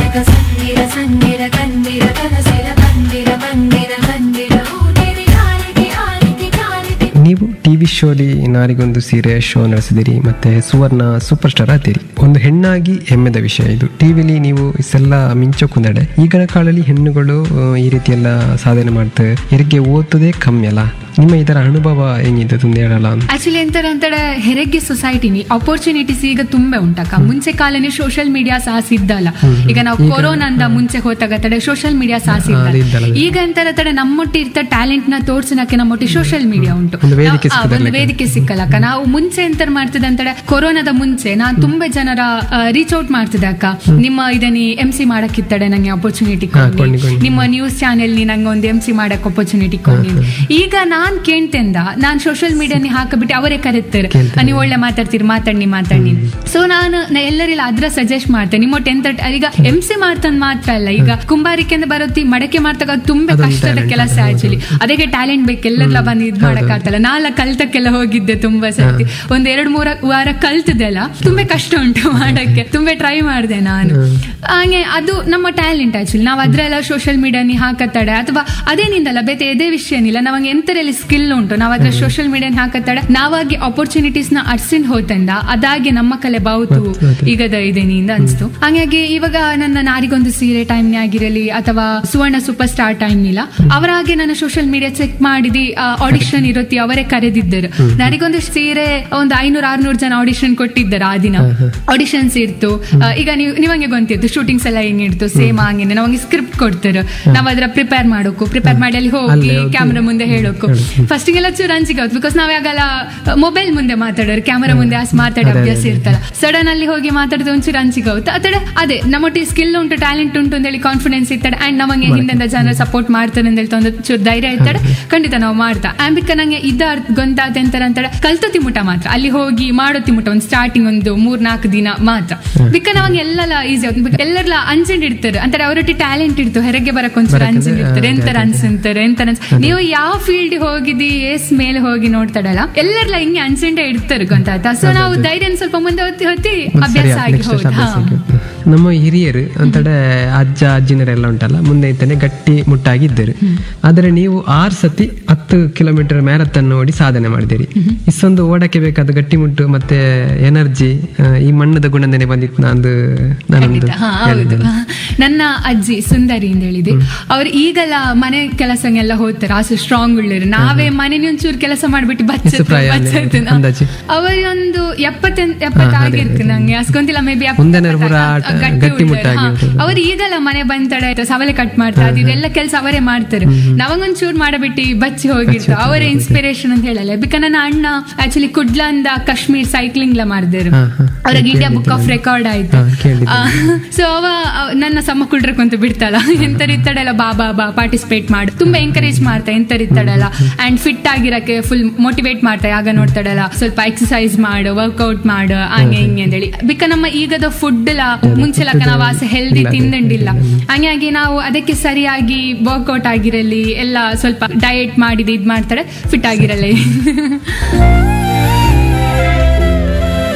Speaker 10: ನೀವು ಟಿವಿ ಶೋಲಿ ನಾರಿಗೊಂದು ಸೀರೆ ಶೋ ನಡೆಸಿದಿರಿ ಮತ್ತೆ ಸುವರ್ಣ ಸೂಪರ್ ಸ್ಟಾರ್ ಆದಿರಿ ಒಂದು ಹೆಣ್ಣಾಗಿ ಹೆಮ್ಮೆದ ವಿಷಯ ಇದು ಟಿವಿಲಿ ನೀವು ಇಷ್ಟೆಲ್ಲ ಮಿಂಚೋಕುಂದಡೆ ಈಗಿನ ಕಾಲದಲ್ಲಿ ಹೆಣ್ಣುಗಳು ಆ, ಈ ರೀತಿ ಎಲ್ಲ ಸಾಧನೆ ಮಾಡ್ತವೆ ಹೆರಿಗೆ ಓದೋದೇ ಕಮ್ಮಿ ಅಲ್ಲ ನಿಮ್ಮ ಇದರ ಅನುಭವ ಹೆಂಗಿದೆ ಒಂದು ಹೇಳಲ್ಲ ಅಂತ
Speaker 11: ಆಕ್ಚುಲಿ ಎಂತಾರೆ ಅಂತಾರೆ ಹೆರಿಗೆ ಸೊಸೈಟಿನಿ ಅಪರ್ಚುನಿಟೀಸ್ ಈಗ ತುಂಬಾ ಉಂಟಕ್ಕ ಮುಂಚೆ ಕಾಲನೇ ಸೋಷಿಯಲ್ ಮೀಡಿಯಾ ಸಹ ಸಿದ್ದಲ್ಲ ಈಗ ನಾವು ಕೊರೋನಾ ಅಂದ ಮುಂಚೆ ಹೋದಾಗ ತಡೆ ಸೋಷಿಯಲ್ ಮೀಡಿಯಾ ಸಹ
Speaker 10: ಅದು
Speaker 11: ಸಿದ್ದಲ್ಲ
Speaker 10: ಇದ್ದಲ್ಲ.
Speaker 11: ಈಗ ಎಂತಾರೆ ತಡೆ ನಮ್ಮೊಟ್ಟಿ ಇರ್ತ ಟ್ಯಾಲೆಂಟ್ ನ ತೋರ್ಸನಕ್ಕೆ ನಮ್ಮೊಟ್ಟಿ ಸೋಷಿಯಲ್ ಮೀಡಿಯಾ ಉಂಟು
Speaker 10: ಒಂದು ವೇದಿಕೆ
Speaker 11: ನಾವು- ಆ,
Speaker 10: ಸಿಕ್ಕದಲ್ಲ
Speaker 11: ಒಂದು ವೇದಿಕೆ ಸಿಕ್ಕಲ್ಲಕ್ಕ ನಾವು ಮುಂಚೆ ಎಂತ ಮಾಡ್ತಿದ್ದೆ ಅಂತಾರೆ ಕೊರೋನಾದ ಮುಂಚೆ ನಾನು ತುಂಬಾ ಜನರ ರೀಚ್ ಔಟ್ ಮಾಡ್ತಿದ್ದೆ ಅಕ್ಕ ನಿಮ್ಮ ಇದನ್ನ ಎಂ ಸಿ ಮಾಡಕ್ಕಿತ್ತಡೆ ನಂಗೆ ಅಪರ್ಚುನಿಟಿ
Speaker 10: ಹಾ, ಕೊಂಡಿ, ಕೊಂಡಿ.
Speaker 11: ನಿಮ್ಮ ನ್ಯೂಸ್ ಚಾನೆಲ್ ನಿ ನಂಗೆ ಒಂದು ಎಂ ಸಿ ಮಾಡಕ್ ಅಪರ್ಚುನಿಟಿ ಕೊಂಡಿ ಈಗ ನಾನ್ ಕೇಳ್ತೆಂದ ನಾನ್ ಸೋಷಿಯಲ್ ಮೀಡಿಯಾನಿ ಹಾಕಬಿಟ್ಟು ಅವರೇ ಕರೀತಾರೆ
Speaker 10: ಕೇಳ್ತಾರೆ.
Speaker 11: ನೀವು ಒಳ್ಳೆ ಮಾತಾಡ್ತೀರಿ ಮಾತಾಡಿ ಮಾತಾಡಿ ಸೊ ನಾನು ನಾ ಎಲ್ಲರಿಲ್ಲ ಅದ್ರ ಸಜೆಸ್ಟ್ ಮಾಡ್ತೇನೆ ನಿಮ್ಮ ಟೆಂತ್ ಈಗ ಎಂ ಸಿ ಮಾಡ್ತಂದ್ ಮಾತ್ರ ಅಲ್ಲ ಈಗ ಕುಂಬಾರಿಕೆಂದ ಬರೋತಿ ಮಡಕೆ ಮಾಡ್ತಾಗ ಅದು ತುಂಬಾ
Speaker 10: ಅದೊಂದು
Speaker 11: ಕಷ್ಟದ
Speaker 10: talent.
Speaker 11: ಕೆಲಸ ಆಕ್ಚುಲಿ ಅದಕ್ಕೆ ಟ್ಯಾಲೆಂಟ್ ಬೇಕು ಎಲ್ಲೆಲ್ಲ ಬಂದು ಇದ್ ಮಾಡಕ್ ಆಗ್ತಲ್ಲ ನಾಲ್ಲ ಕಲ್ತಕ್ಕೆಲ್ಲ ಹೋಗಿದ್ದೆ ತುಂಬಾ ಸರ್ತಿ ಒಂದ್ ಎರಡ್ ಮೂರ ವಾರ ಕಲ್ತಿದ್ದೆಲ್ಲ ತುಂಬಾ ಕಷ್ಟ ಉಂಟು ಮಾಡಕ್ಕೆ ತುಂಬಾ ಟ್ರೈ ಮಾಡಿದೆ ನಾನು ಹಾಗೆ ಅದು ನಮ್ಮ ಟ್ಯಾಲೆಂಟ್ ಆಕ್ಚುಲಿ ನಾವು ಅದ್ರೆಲ್ಲ ಸೋಷಿಯಲ್ ಮೀಡಿಯಾನಿ ಹಾಕತ್ತಾಡೆ ಅಥವಾ ಅದೇನಿಂದಲ್ಲ ಬೇತೆ ಎದೇ ವಿಷಯನಿಲ್ಲ ನಮಗೆ ಎಂತರಲ್ಲಿ ಸ್ಕಿಲ್ ಉಂಟು ನಾವು ಅದ್ರ ಸೋಷಿಯಲ್ ಮೀಡಿಯಾನ ಹಾಕತ್ತಾಡೆ ನಾವಾಗಿ ಅಪರ್ಚುನಿಟೀಸ್ ನ ಅರ್ಸಿಂಡ್ ಹೋತಂದ ಅದಾಗೆ ನಮ್ಮ ಕಲೆ ಬಾವುತು ಈಗದ ಇದೇನಿಂದ ಅನ್ಸ್ತು ಹಾಗಾಗಿ ಇವಾಗ ನನ್ನ ನಾರಿಗೊಂದು ಸೀರೆ ಟೈಮ್ ಆಗಿರಲಿ ಅಥವಾ ಸುವರ್ಣ ಸೂಪರ್ ಸ್ಟಾರ್ ಟೈಮ್ ಇಲ್ಲ ಅವರಾಗೆ ನನ್ನ ಸೋಷಿಯಲ್ ಮೀಡಿಯಾ ಚೆಕ್ ಮಾಡಿದಿ ಆಡಿಷನ್ ಇರುತ್ತಿ ಅವರೇ ಕರೆದಿದ್ದರು ನಾರಿಗೊಂದು ಸೀರೆ ಒಂದು ಐನೂರ ಆರ್ನೂರು ಜನ ಆಡಿಷನ್ ಕೊಟ್ಟಿದ್ದಾರೆ ಆ ದಿನ ಆಡಿಷನ್ಸ್ ಇರ್ತು ಆ, ಈಗ ನೀವು ನಿಮಗೆ ಗೊತ್ತಿತ್ತು ಶೂಟಿಂಗ್ಸ್ ಎಲ್ಲ ಹೆಂಗಿರ್ತು ಸೇಮ್ ಹಂಗೇನೆ ನಮಗೆ ಸ್ಕ್ರಿಪ್ಟ್ ಕೊಡ್ತಾರೆ ನಾವ್ ಅದ್ರ ಪ್ರಿಪೇರ್ ಮಾಡೋಕು ಪ್ರಿಪೇರ್ ಮಾಡಿ ಅಲ್ಲಿ ಹೋಗಿ
Speaker 10: ಅಲ್ಲೇ ಹೋಗಿ
Speaker 11: ಕ್ಯಾಮ್ರಾ ಮುಂದೆ ಹೇಳೋಕು ಫಸ್ಟ್ ಎಲ್ಲ ಚೂರು ಅಂಜಿಕೆ ಆಗುತ್ತೆ ಬಿಕಾಸ್ ನಾವ್ ಯಾಗಲ್ಲ ಮೊಬೈಲ್ ಮುಂದೆ ಮಾತಾಡೋರು ಕ್ಯಾಮರಾ ಮುಂದೆ ಅಷ್ಟು ಮಾತಾಡೋ ಅಭ್ಯಾಸ ಇರ್ತಲ್ಲ ಸಡನ್ ಅಲ್ಲಿ ಹೋಗಿ ಮಾತಾಡಿದ್ರೆ ಒಂಚೂರು ಅಂಜಿಕೆ ಆಗುತ್ತೆ ಅತಡೆ ಅದೇ ನಮ್ಮೊಟ್ಟಿಗೆ ಸ್ಕಿಲ್ ಉಂಟು ಟ್ಯಾಲೆಂಟ್ ಉಂಟು ಅಂತ ಹೇಳಿ ಕಾನ್ಫಿಡೆನ್ಸ್ ಇರ್ತಾರೆ ಅಂಡ್ ನಮಗೆ ಹಿಂದಿಂದ ಜನ ಸಪೋರ್ಟ್ ಮಾಡ್ತಾರೆ ಅಂತ ಹೇಳ್ತಾ ಒಂದು ಚೂರು ಧೈರ್ಯ ಇರ್ತಾರೆ ಖಂಡಿತ ನಾವು ಮಾಡ್ತಾ ಆಂಬಿಕ ನಂಗೆ ಇದ ಗೊಂತಾತ ಅಂತಾರೆ ಅಂತಾಳೆ ಕಲ್ತು ತಿಮುಟ ಮಾತ್ರ ಅಲ್ಲಿ ಹೋಗಿ ಮಾಡೋ ತಿಮುಟ ಒಂದು ಸ್ಟಾರ್ಟಿಂಗ್ ಒಂದು ಮೂರ್ ನಾಲ್ಕು ದಿನ ಮಾತ್ರ ಬಿಕ್ಕ ನಮಗೆ ಎಲ್ಲ ಈಸಿ ಆಗುತ್ತೆ ಎಲ್ಲರೆಲ್ಲ ಅನ್ಸೆಂಡ್ ಇಡ್ತಾರೆ ಅಂತಾರೆ ಅವರೊಟ್ಟಿ ಟ್ಯಾಲೆಂಟ್ ಇರ್ತು ಹೊರಗೆ ಬರಕ್ ಒಂದ್ಸಲ ಅನ್ಸೆಂಡ್ ಇರ್ತಾರೆ ಎಂತರ ಅನ್ಸಂತಾರೆ ಎಂತರ ಅನ್ಸ್ ನೀವು ಯಾವ ಫೀಲ್ಡ್ ಹೋಗಿದಿ ಎಸ್ ಮೇಲೆ ಹೋಗಿ ನೋಡ್ತಾಡಲ್ಲ ಎಲ್ಲರೆಲ್ಲ ಹಿಂಗೆ ಅನ್ಸೆಂಡೇ ಇಡ್ತಾರೆ ಗೊತ್ತಾಯ್ತಾ ಸೊ ನಾವು ಧೈರ್ಯ ಸ್ವಲ್ಪ ಮುಂದೆ ಹೊತ್ತಿ ಹೊತ್ತಿ ಅಭ್ಯಾಸ
Speaker 10: ಸರಿ,
Speaker 11: ಆಗಿ
Speaker 10: next
Speaker 11: ಹೋದ
Speaker 10: ಅಭ್ಯಾಸ ಆಗಿ. ನಮ್ಮ ಹಿರಿಯರು ಅಂತಡೆ ಅಜ್ಜ ಅಜ್ಜಿನರೆಲ್ಲ ಉಂಟಲ್ಲ ಮುಂದೆ ಇದ್ದಾನೆ ಗಟ್ಟಿ ಮುಟ್ಟಾಗಿದ್ದರು ಆದರೆ ನೀವು ಆರು ಸತಿ ಹತ್ತು ಕಿಲೋಮೀಟರ್ ಮ್ಯಾರಥನ್ ಓಡಿ ಸಾಧನೆ ಮಾಡಿದಿರಿ ಇಷ್ಟೊಂದು ಓಡಕ್ಕೆ ಬೇಕಾದ ಗಟ್ಟಿಮುಟ್ಟು ಮತ್ತೆ ಎನರ್ಜಿ ಈ ಮಣ್ಣದ ಗುಣನೇ ಬಂದಿತ್ತು ನಂದು ನಾನೊಂದು
Speaker 11: ಖಂಡಿತ. ಹಾ, ಹೌದು ನನ್ನ ಅಜ್ಜಿ ಸುಂದರಿ ಅಂತ ಹೇಳಿದೆ ಅವ್ರು ಈಗಲ್ಲ ಮನೆ ಕೆಲಸಗೆಲ್ಲ ಹೋಗ್ತಾರೆ ಆಸು ಸ್ಟ್ರಾಂಗ್ ಉಳ್ಳರು ನಾವೇ ಮನೆ ಒಂಚೂರು ಕೆಲಸ ಮಾಡ್ಬಿಟ್ಟು
Speaker 10: ಎಷ್ಟು ಪ್ರಾಯ ಅಲ್ಲಿ? ಅಂದಾಜು?
Speaker 11: ಅವರೊಂದು ಎಪ್ಪತ್ತೆಂಟ್ ಎಪ್ಪತ್ತಾಗಿರ್ತು ನಂಗೆ ಅಸ್ಕೊಂತಿಲ್ಲ ಮೇ ಬಿ
Speaker 10: ಮುಂದೆನೆ ಪೂರ ಆಟ- ಗಟ್ಟಿಮುಟ್ಟಾಗಿ ಇರ್ತದೆ.
Speaker 11: ಅವ್ರು ಈಗಲ್ಲ ಮನೆ ಬಂತಡೆ ಸವಲೆ ಕಟ್ ಮಾಡ್ತಾರೆ ಅದು ಇದೆಲ್ಲ ಕೆಲಸ ಅವರೇ ಮಾಡ್ತಾರೆ ನಮಗೊಂಚೂರು ಮಾಡಬಿಟ್ಟು ಬಚ್ಚಿ ಹೋಗಿರ್ತಾರೆ ಅವರೇ ಇನ್ಸ್ಪಿರೇಷನ್ ಅಂತ ಹೇಳಲ್ಲ ಬಿಕ ನನ್ನ ಅಣ್ಣ ಆಕ್ಚುಲಿ ಕುಡ್ಲಂದ ಕಾಶ್ಮೀರ್ ಸೈಕ್ಲಿಂಗ್ ಎಲ್ಲ ಮಾಡಿದ್ರು
Speaker 10: ಹಾ, ಹಾ.
Speaker 11: ಅವ್ರಿಗೆ ಇಂಡಿಯಾ ಬುಕ್ ಆಫ್ ರೆಕಾರ್ಡ್ ಆಯ್ತು
Speaker 10: ಹಾ, ಕೇಳಿದ್ದೆ.
Speaker 11: ಸೊ ಅವ ಅವ್ ನನ್ನ ಸಮ ಕುಡ್ರಕ್ಕಂತ ಬಿಡ್ತಲ್ಲ ಎಂತರಿತ್ತಡಲ್ಲ ಬಾ ಬಾ ಬಾ ಪಾರ್ಟಿಸಿಪೇಟ್ ಮಾಡು ತುಂಬಾ ಎಂಕರೇಜ್ ಮಾಡ್ತಾ ಎಂತರಿತ್ತಡಲ್ಲ ಅಂಡ್ ಫಿಟ್ ಆಗಿರಕ್ಕೆ ಫುಲ್ ಮೋಟಿವೇಟ್ ಮಾಡ್ತಾ ಆಗ ನೋಡ್ತಾಡಲ್ಲ ಸ್ವಲ್ಪ ಎಕ್ಸಸೈಸ್ ಮಾಡು ವರ್ಕೌಟ್ ಮಾಡು ಹಂಗೆ ಹಿಂಗೆ ಅಂತೇಳಿ ಬಿಕ ನಮ್ಮ ಈಗದ ಫುಡ್ ಎಲ್ಲ ಮುಂಚೆಲಕ್ಕ ನಾವು ಆಸೆ ಹೆಲ್ದಿ ತಿಂದಂಡಿಲ್ಲ ಹಂಗಾಗಿ ನಾವು ಅದಕ್ಕೆ ಸರಿಯಾಗಿ ವರ್ಕೌಟ್ ಆಗಿರಲಿ ಎಲ್ಲ ಸ್ವಲ್ಪ ಡಯಟ್ ಮಾಡಿದ ಇದ್ ಮಾಡ್ತಾರೆ ಫಿಟ್ ಆಗಿರಲಿ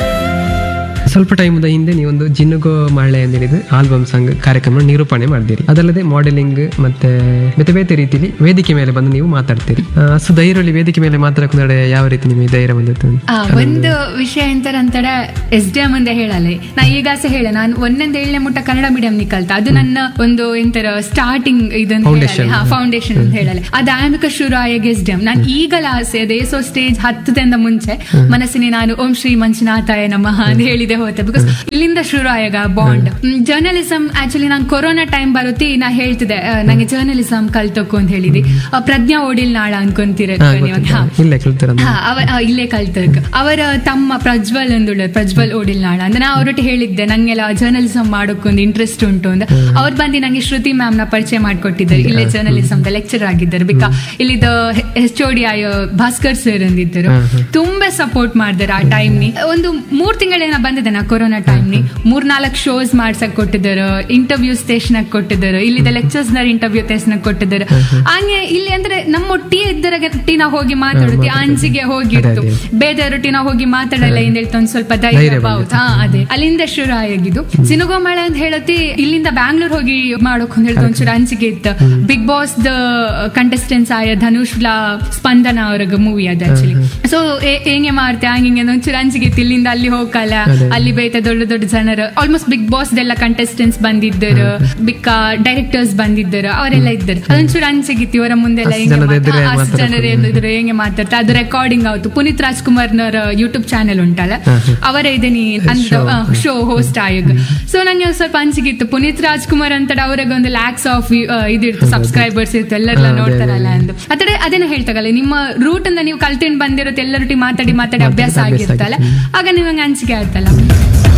Speaker 10: ಸ್ವಲ್ಪ ಟೈಮದ ಹಿಂದೆ ನೀವೊಂದು ಜಿನ್ನುಗೋ ಮಳೆ ಅಂತ ಹೇಳಿದ ಆಲ್ಬಮ್ ಸಾಂಗ್ ಕಾರ್ಯಕ್ರಮ ನಿರೂಪಣೆ ಮಾಡಿದಿರಿ ಅದಲ್ಲದೆ ಮಾಡೆಲಿಂಗ್ ಮತ್ತೆ ಬೇತೆ ಬೇತೆ ರೀತಿಯಲ್ಲಿ ವೇದಿಕೆ ಮೇಲೆ ಬಂದು ನೀವು ಮಾತಾಡ್ತೀರಿ ಆ, ಅಷ್ಟು ಧೈರ್ಯದಲ್ಲಿ ವೇದಿಕೆ ಮೇಲೆ ಮಾತಾಡಕ್ಕೆ ಯಾವ ರೀತಿ ನಿಮಗೆ ಧೈರ್ಯ ಬಂದಿತ್ತು ಅಂತ?
Speaker 11: ಆ, ಒಂದು ವಿಷಯ ಎಂತಾರಂತಡ ಎಸ್ ಡಿ ಎಂ ಅಂದ ಹೇಳಲ್ಲ ನಾ ಈಗ ಸಹ ಹೇಳ ನಾನು ಒಂದೊಂದು ಏಳನೇ ಮುಟ್ಟ ಕನ್ನಡ ಮೀಡಿಯಂ ನಿ ಕಲ್ತ ಅದು ನನ್ನ ಒಂದು ಎಂತರ ಸ್ಟಾರ್ಟಿಂಗ್ ಇದಂತ
Speaker 10: Foundation.
Speaker 11: ಹೇಳಲ್ಲ ಫೌಂಡೇಶನ್ ಅಂತ ಹೇಳಲ್ಲ ಅದು ಆಮಿಕ ಶುರು ಆಯಾಗ ಎಸ್ ಡಿ ಎಂ ನಾನು ಈಗಲ ಆಸೆ ಅದೇ ಸೊ ಸ್ಟೇಜ್ ಹತ್ತದಿಂದ ಮುಂಚೆ ಮನಸ್ಸಿನ ನಾನು ಓಂ ಶ್ರೀ ಮಂಜುನಾಥಾಯ ನಮಃ ಅಂತ ಹೇಳಿದೆ ಹೋತೆ ಬಿಕಾಸ್ ಇಲ್ಲಿಂದ ಶುರು ಆಯಾಗ ಬಾಂಡ್ ಜರ್ನಲಿಸಂ ಆಕ್ಚುಲಿ ನಾನು ಕೊರೋನಾ ಟೈಮ್ ಬರುತ್ತಿ ನಾ ಹೇಳ್ತಿದ್ದೆ ಆ, ನಂಗೆ ಜರ್ನಲಿಸಂ ಕಲ್ತಕ್ಕು ಅಂತ ಹೇಳಿದಿ ಆ, ಪ್ರಜ್ಞಾ ಓಡಿಲ್ ನಾಳ ಅನ್ಕೊಂತೀರ
Speaker 10: ಹಾ,
Speaker 11: ನೀವು
Speaker 10: ಗೊತ್ತಿತ್ತು.
Speaker 11: ಹಾ
Speaker 10: ಇಲ್ಲೇ ಕಲ್ತಿರೋದು.
Speaker 11: ಹಾ, ಅವ- ಆ, ಇಲ್ಲೇ ಕಲ್ತಕ್ ಅವರ ತಮ್ಮ ಪ್ರಜ್ವಲ್ ಅಂದುಳ್ಳ ಪ್ರಜ್ವಲ್ ಓಡಿಲ್ ನಾಳ ಅಂದ್ರೆ ನಾ ಅವ್ರೊಟ್ಟಿಗೆ ಹೇಳಿದ್ದೆ ನಂಗೆಲ್ಲ ಜರ್ನಲಿಸಂ ಮಾಡೋಕ್ಕೊಂದು ಇಂಟ್ರೆಸ್ಟ್ ಉಂಟು ಅಂತ ಅವ್ರು ಬಂದು ನಂಗೆ ಶ್ರುತಿ ಮ್ಯಾಮ್ ನ ಪರಿಚಯ ಮಾಡಿಕೊಟ್ಟಿದ್ದಾರೆ ಇಲ್ಲೇ ಜರ್ನಲಿಸಂ ಲೆಕ್ಚರ್ ಆಗಿದ್ದಾರೆ ಬಿಕಾ ಇಲ್ಲಿದ ಎಚ್ ಓ ಡಿ ಆಯ ಭಾಸ್ಕರ್ ಸರ್ ಅಂದಿದ್ದರು ತುಂಬಾ ಸಪೋರ್ಟ್ ಮಾಡಿದಾರೆ ಆ ಟೈಮ್ ನಿ ಒಂದು ಮೂರ್ ತಿಂಗಳೇನ ಬಂದಿದೆ ನಾ ಕೊರೋನಾ ಟೈಮ್ ನಿ ಮೂರ್ ನಾಲ್ಕು ಶೋಸ್ ಮಾಡ್ಸಕ್ ಕೊಟ್ಟಿದ್ದಾರೆ ಇಂಟರ್ವ್ಯೂ ಸ್ಟೇಷನ್ ಕೊಟ್ಟಿದ್ದಾರೆ ಇಲ್ಲಿದ ಲೆಕ್ಚರ್ಸ್ ನ ಇಂಟರ್ವ್ಯೂ ಸ್ಟೇಷನ್ ಕೊಟ್ಟಿದ್ದಾರೆ ಹಂಗೆ ಇಲ್ಲಿ ಅಂದ್ರೆ ನಮ್ಮ ಒಟ್ಟಿಗೆ ಇದ್ದರ ಟಿ ನಾವು ಹೋಗಿ ಮಾತಾಡುತ್ತಿ ಅಂಜಿಗೆ ಹೋಗಿರ್ತು ಬೇರೆಯವ್ರೊಟ್ಟಿ ನಾವು ಹೋಗಿ ಮಾತಾಡಲ್ಲ ಇಂದ ಹೇಳ್ತಾ ಒಂದ್ ಸ್ವಲ್ಪ ಧೈರ್ಯ
Speaker 10: ಧೈರ್ಯ
Speaker 11: ಬಾವುತ ಹಾ ಅದೇ ಅಲ್ಲಿಂದ ಶುರು ಆಗಿದ್ದು ಸಿನುಗೋಮಳೆ ಅಂತ ಹೇಳತಿ ಇಲ್ಲಿಂದ ಬ್ಯಾಂಗ್ಳೂರ್ ಹೋಗಿ ಮಾಡೋಕ್ ಅಂತ ಹೇಳ್ತಾ ಒಂಚೂರು ಅಂಜಿಗೆ ಇತ್ತು ಬಿಗ್ ಬಾಸ್ ದ ಕಂಟೆಸ್ಟೆನ್ಸ್ ಆಯ ಧನುಷ್ ಲ ಸ್ಪಂದನ ಅವ್ರಿಗೆ ಮೂವಿ ಅದು ಆಕ್ಚುಲಿ ಸೊ ಹೆಂಗೆ ಮಾಡ್ತೆ ಹಂಗೆ ಒಂಚೂರು ಅಂಜಿಗೆ ಇತ್ತು ಇಲ್ಲಿಂದ ಅಲ್ಲಿ ಹೋಗಲ್ಲ ಅಲ್ಲಿ ಬೇತ ದೊಡ್ಡ ದೊಡ್ಡ ಜನರು ಆಲ್ಮೋಸ್ಟ್ ಬಿಗ್ ಬಾಸ್ ದೆಲ್ಲ ಕಂಟೆಸ್ಟೆಂಟ್ಸ್ ಬಂದಿದ್ದರು ಬಿಕ್ಕ ಡೈರೆಕ್ಟರ್ಸ್ ಬಂದಿದ್ದರು ಅವರೆಲ್ಲ ಇದ್ದರು ಅದೊಂಚೂರು ಅಂಜಿಗಿತ್ತು ಇವರ ಮುಂದೆಲ್ಲ
Speaker 10: ಅಷ್ಟ್
Speaker 11: ಹೆಂಗೆ
Speaker 10: ಜನದ ಎದುರೇ
Speaker 11: ಮಾತಾ- ಅಷ್ಟ್
Speaker 10: ಮಾತಾಡೋದು.
Speaker 11: ಜನರು ಎದುರು ಹೆಂಗೆ ಮಾತಾಡ್ತಾರೆ ಅದು ರೆಕಾರ್ಡಿಂಗ್ ಆಯ್ತು ಪುನೀತ್ ರಾಜ್ಕುಮಾರ್ನವರ ಯೂಟ್ಯೂಬ್ ಚಾನೆಲ್ ಉಂಟಲ್ಲ ಅವರೇ ಇದೀನಿ ಅಂತ ಶೋ ಹೋಸ್ಟ್ ಆಯೋಗ ಸೊ ನಂಗೆ ಒಂದ್ ಸ್ವಲ್ಪ ಅನ್ಸಿಗಿತ್ತು ಪುನೀತ್ ರಾಜ್ಕುಮಾರ್ ಅಂತ ಅವ್ರಿಗೆ ಒಂದು ಲ್ಯಾಕ್ಸ್ ಆಫ್ ಇದಿರ್ತು ಸಬ್ಸ್ಕ್ರೈಬರ್ಸ್ ಇರ್ತು ಎಲ್ಲರೆಲ್ಲ ನೋಡ್ತಾರಲ್ಲ ಅಂದು ಅದೇ ಅದೇನ ಹೇಳ್ತಾಗಲ್ಲ ನಿಮ್ಮ ರೂಟ್ ಇಂದ ನೀವು ಕಲ್ತಿಂಡ್ ಬಂದಿರುತ್ತೆ ಎಲ್ಲರೊಟ್ಟಿಗೆ ಮಾತಾಡಿ ಮಾತಾಡಿ ಅಭ್ಯಾಸ ಆಗಿರುತ್ತಲ್ಲ ಆಗ ನಿಮಗೆ ಅನ್ಸಿಕೆ ಆಯ್ತಲ್ಲ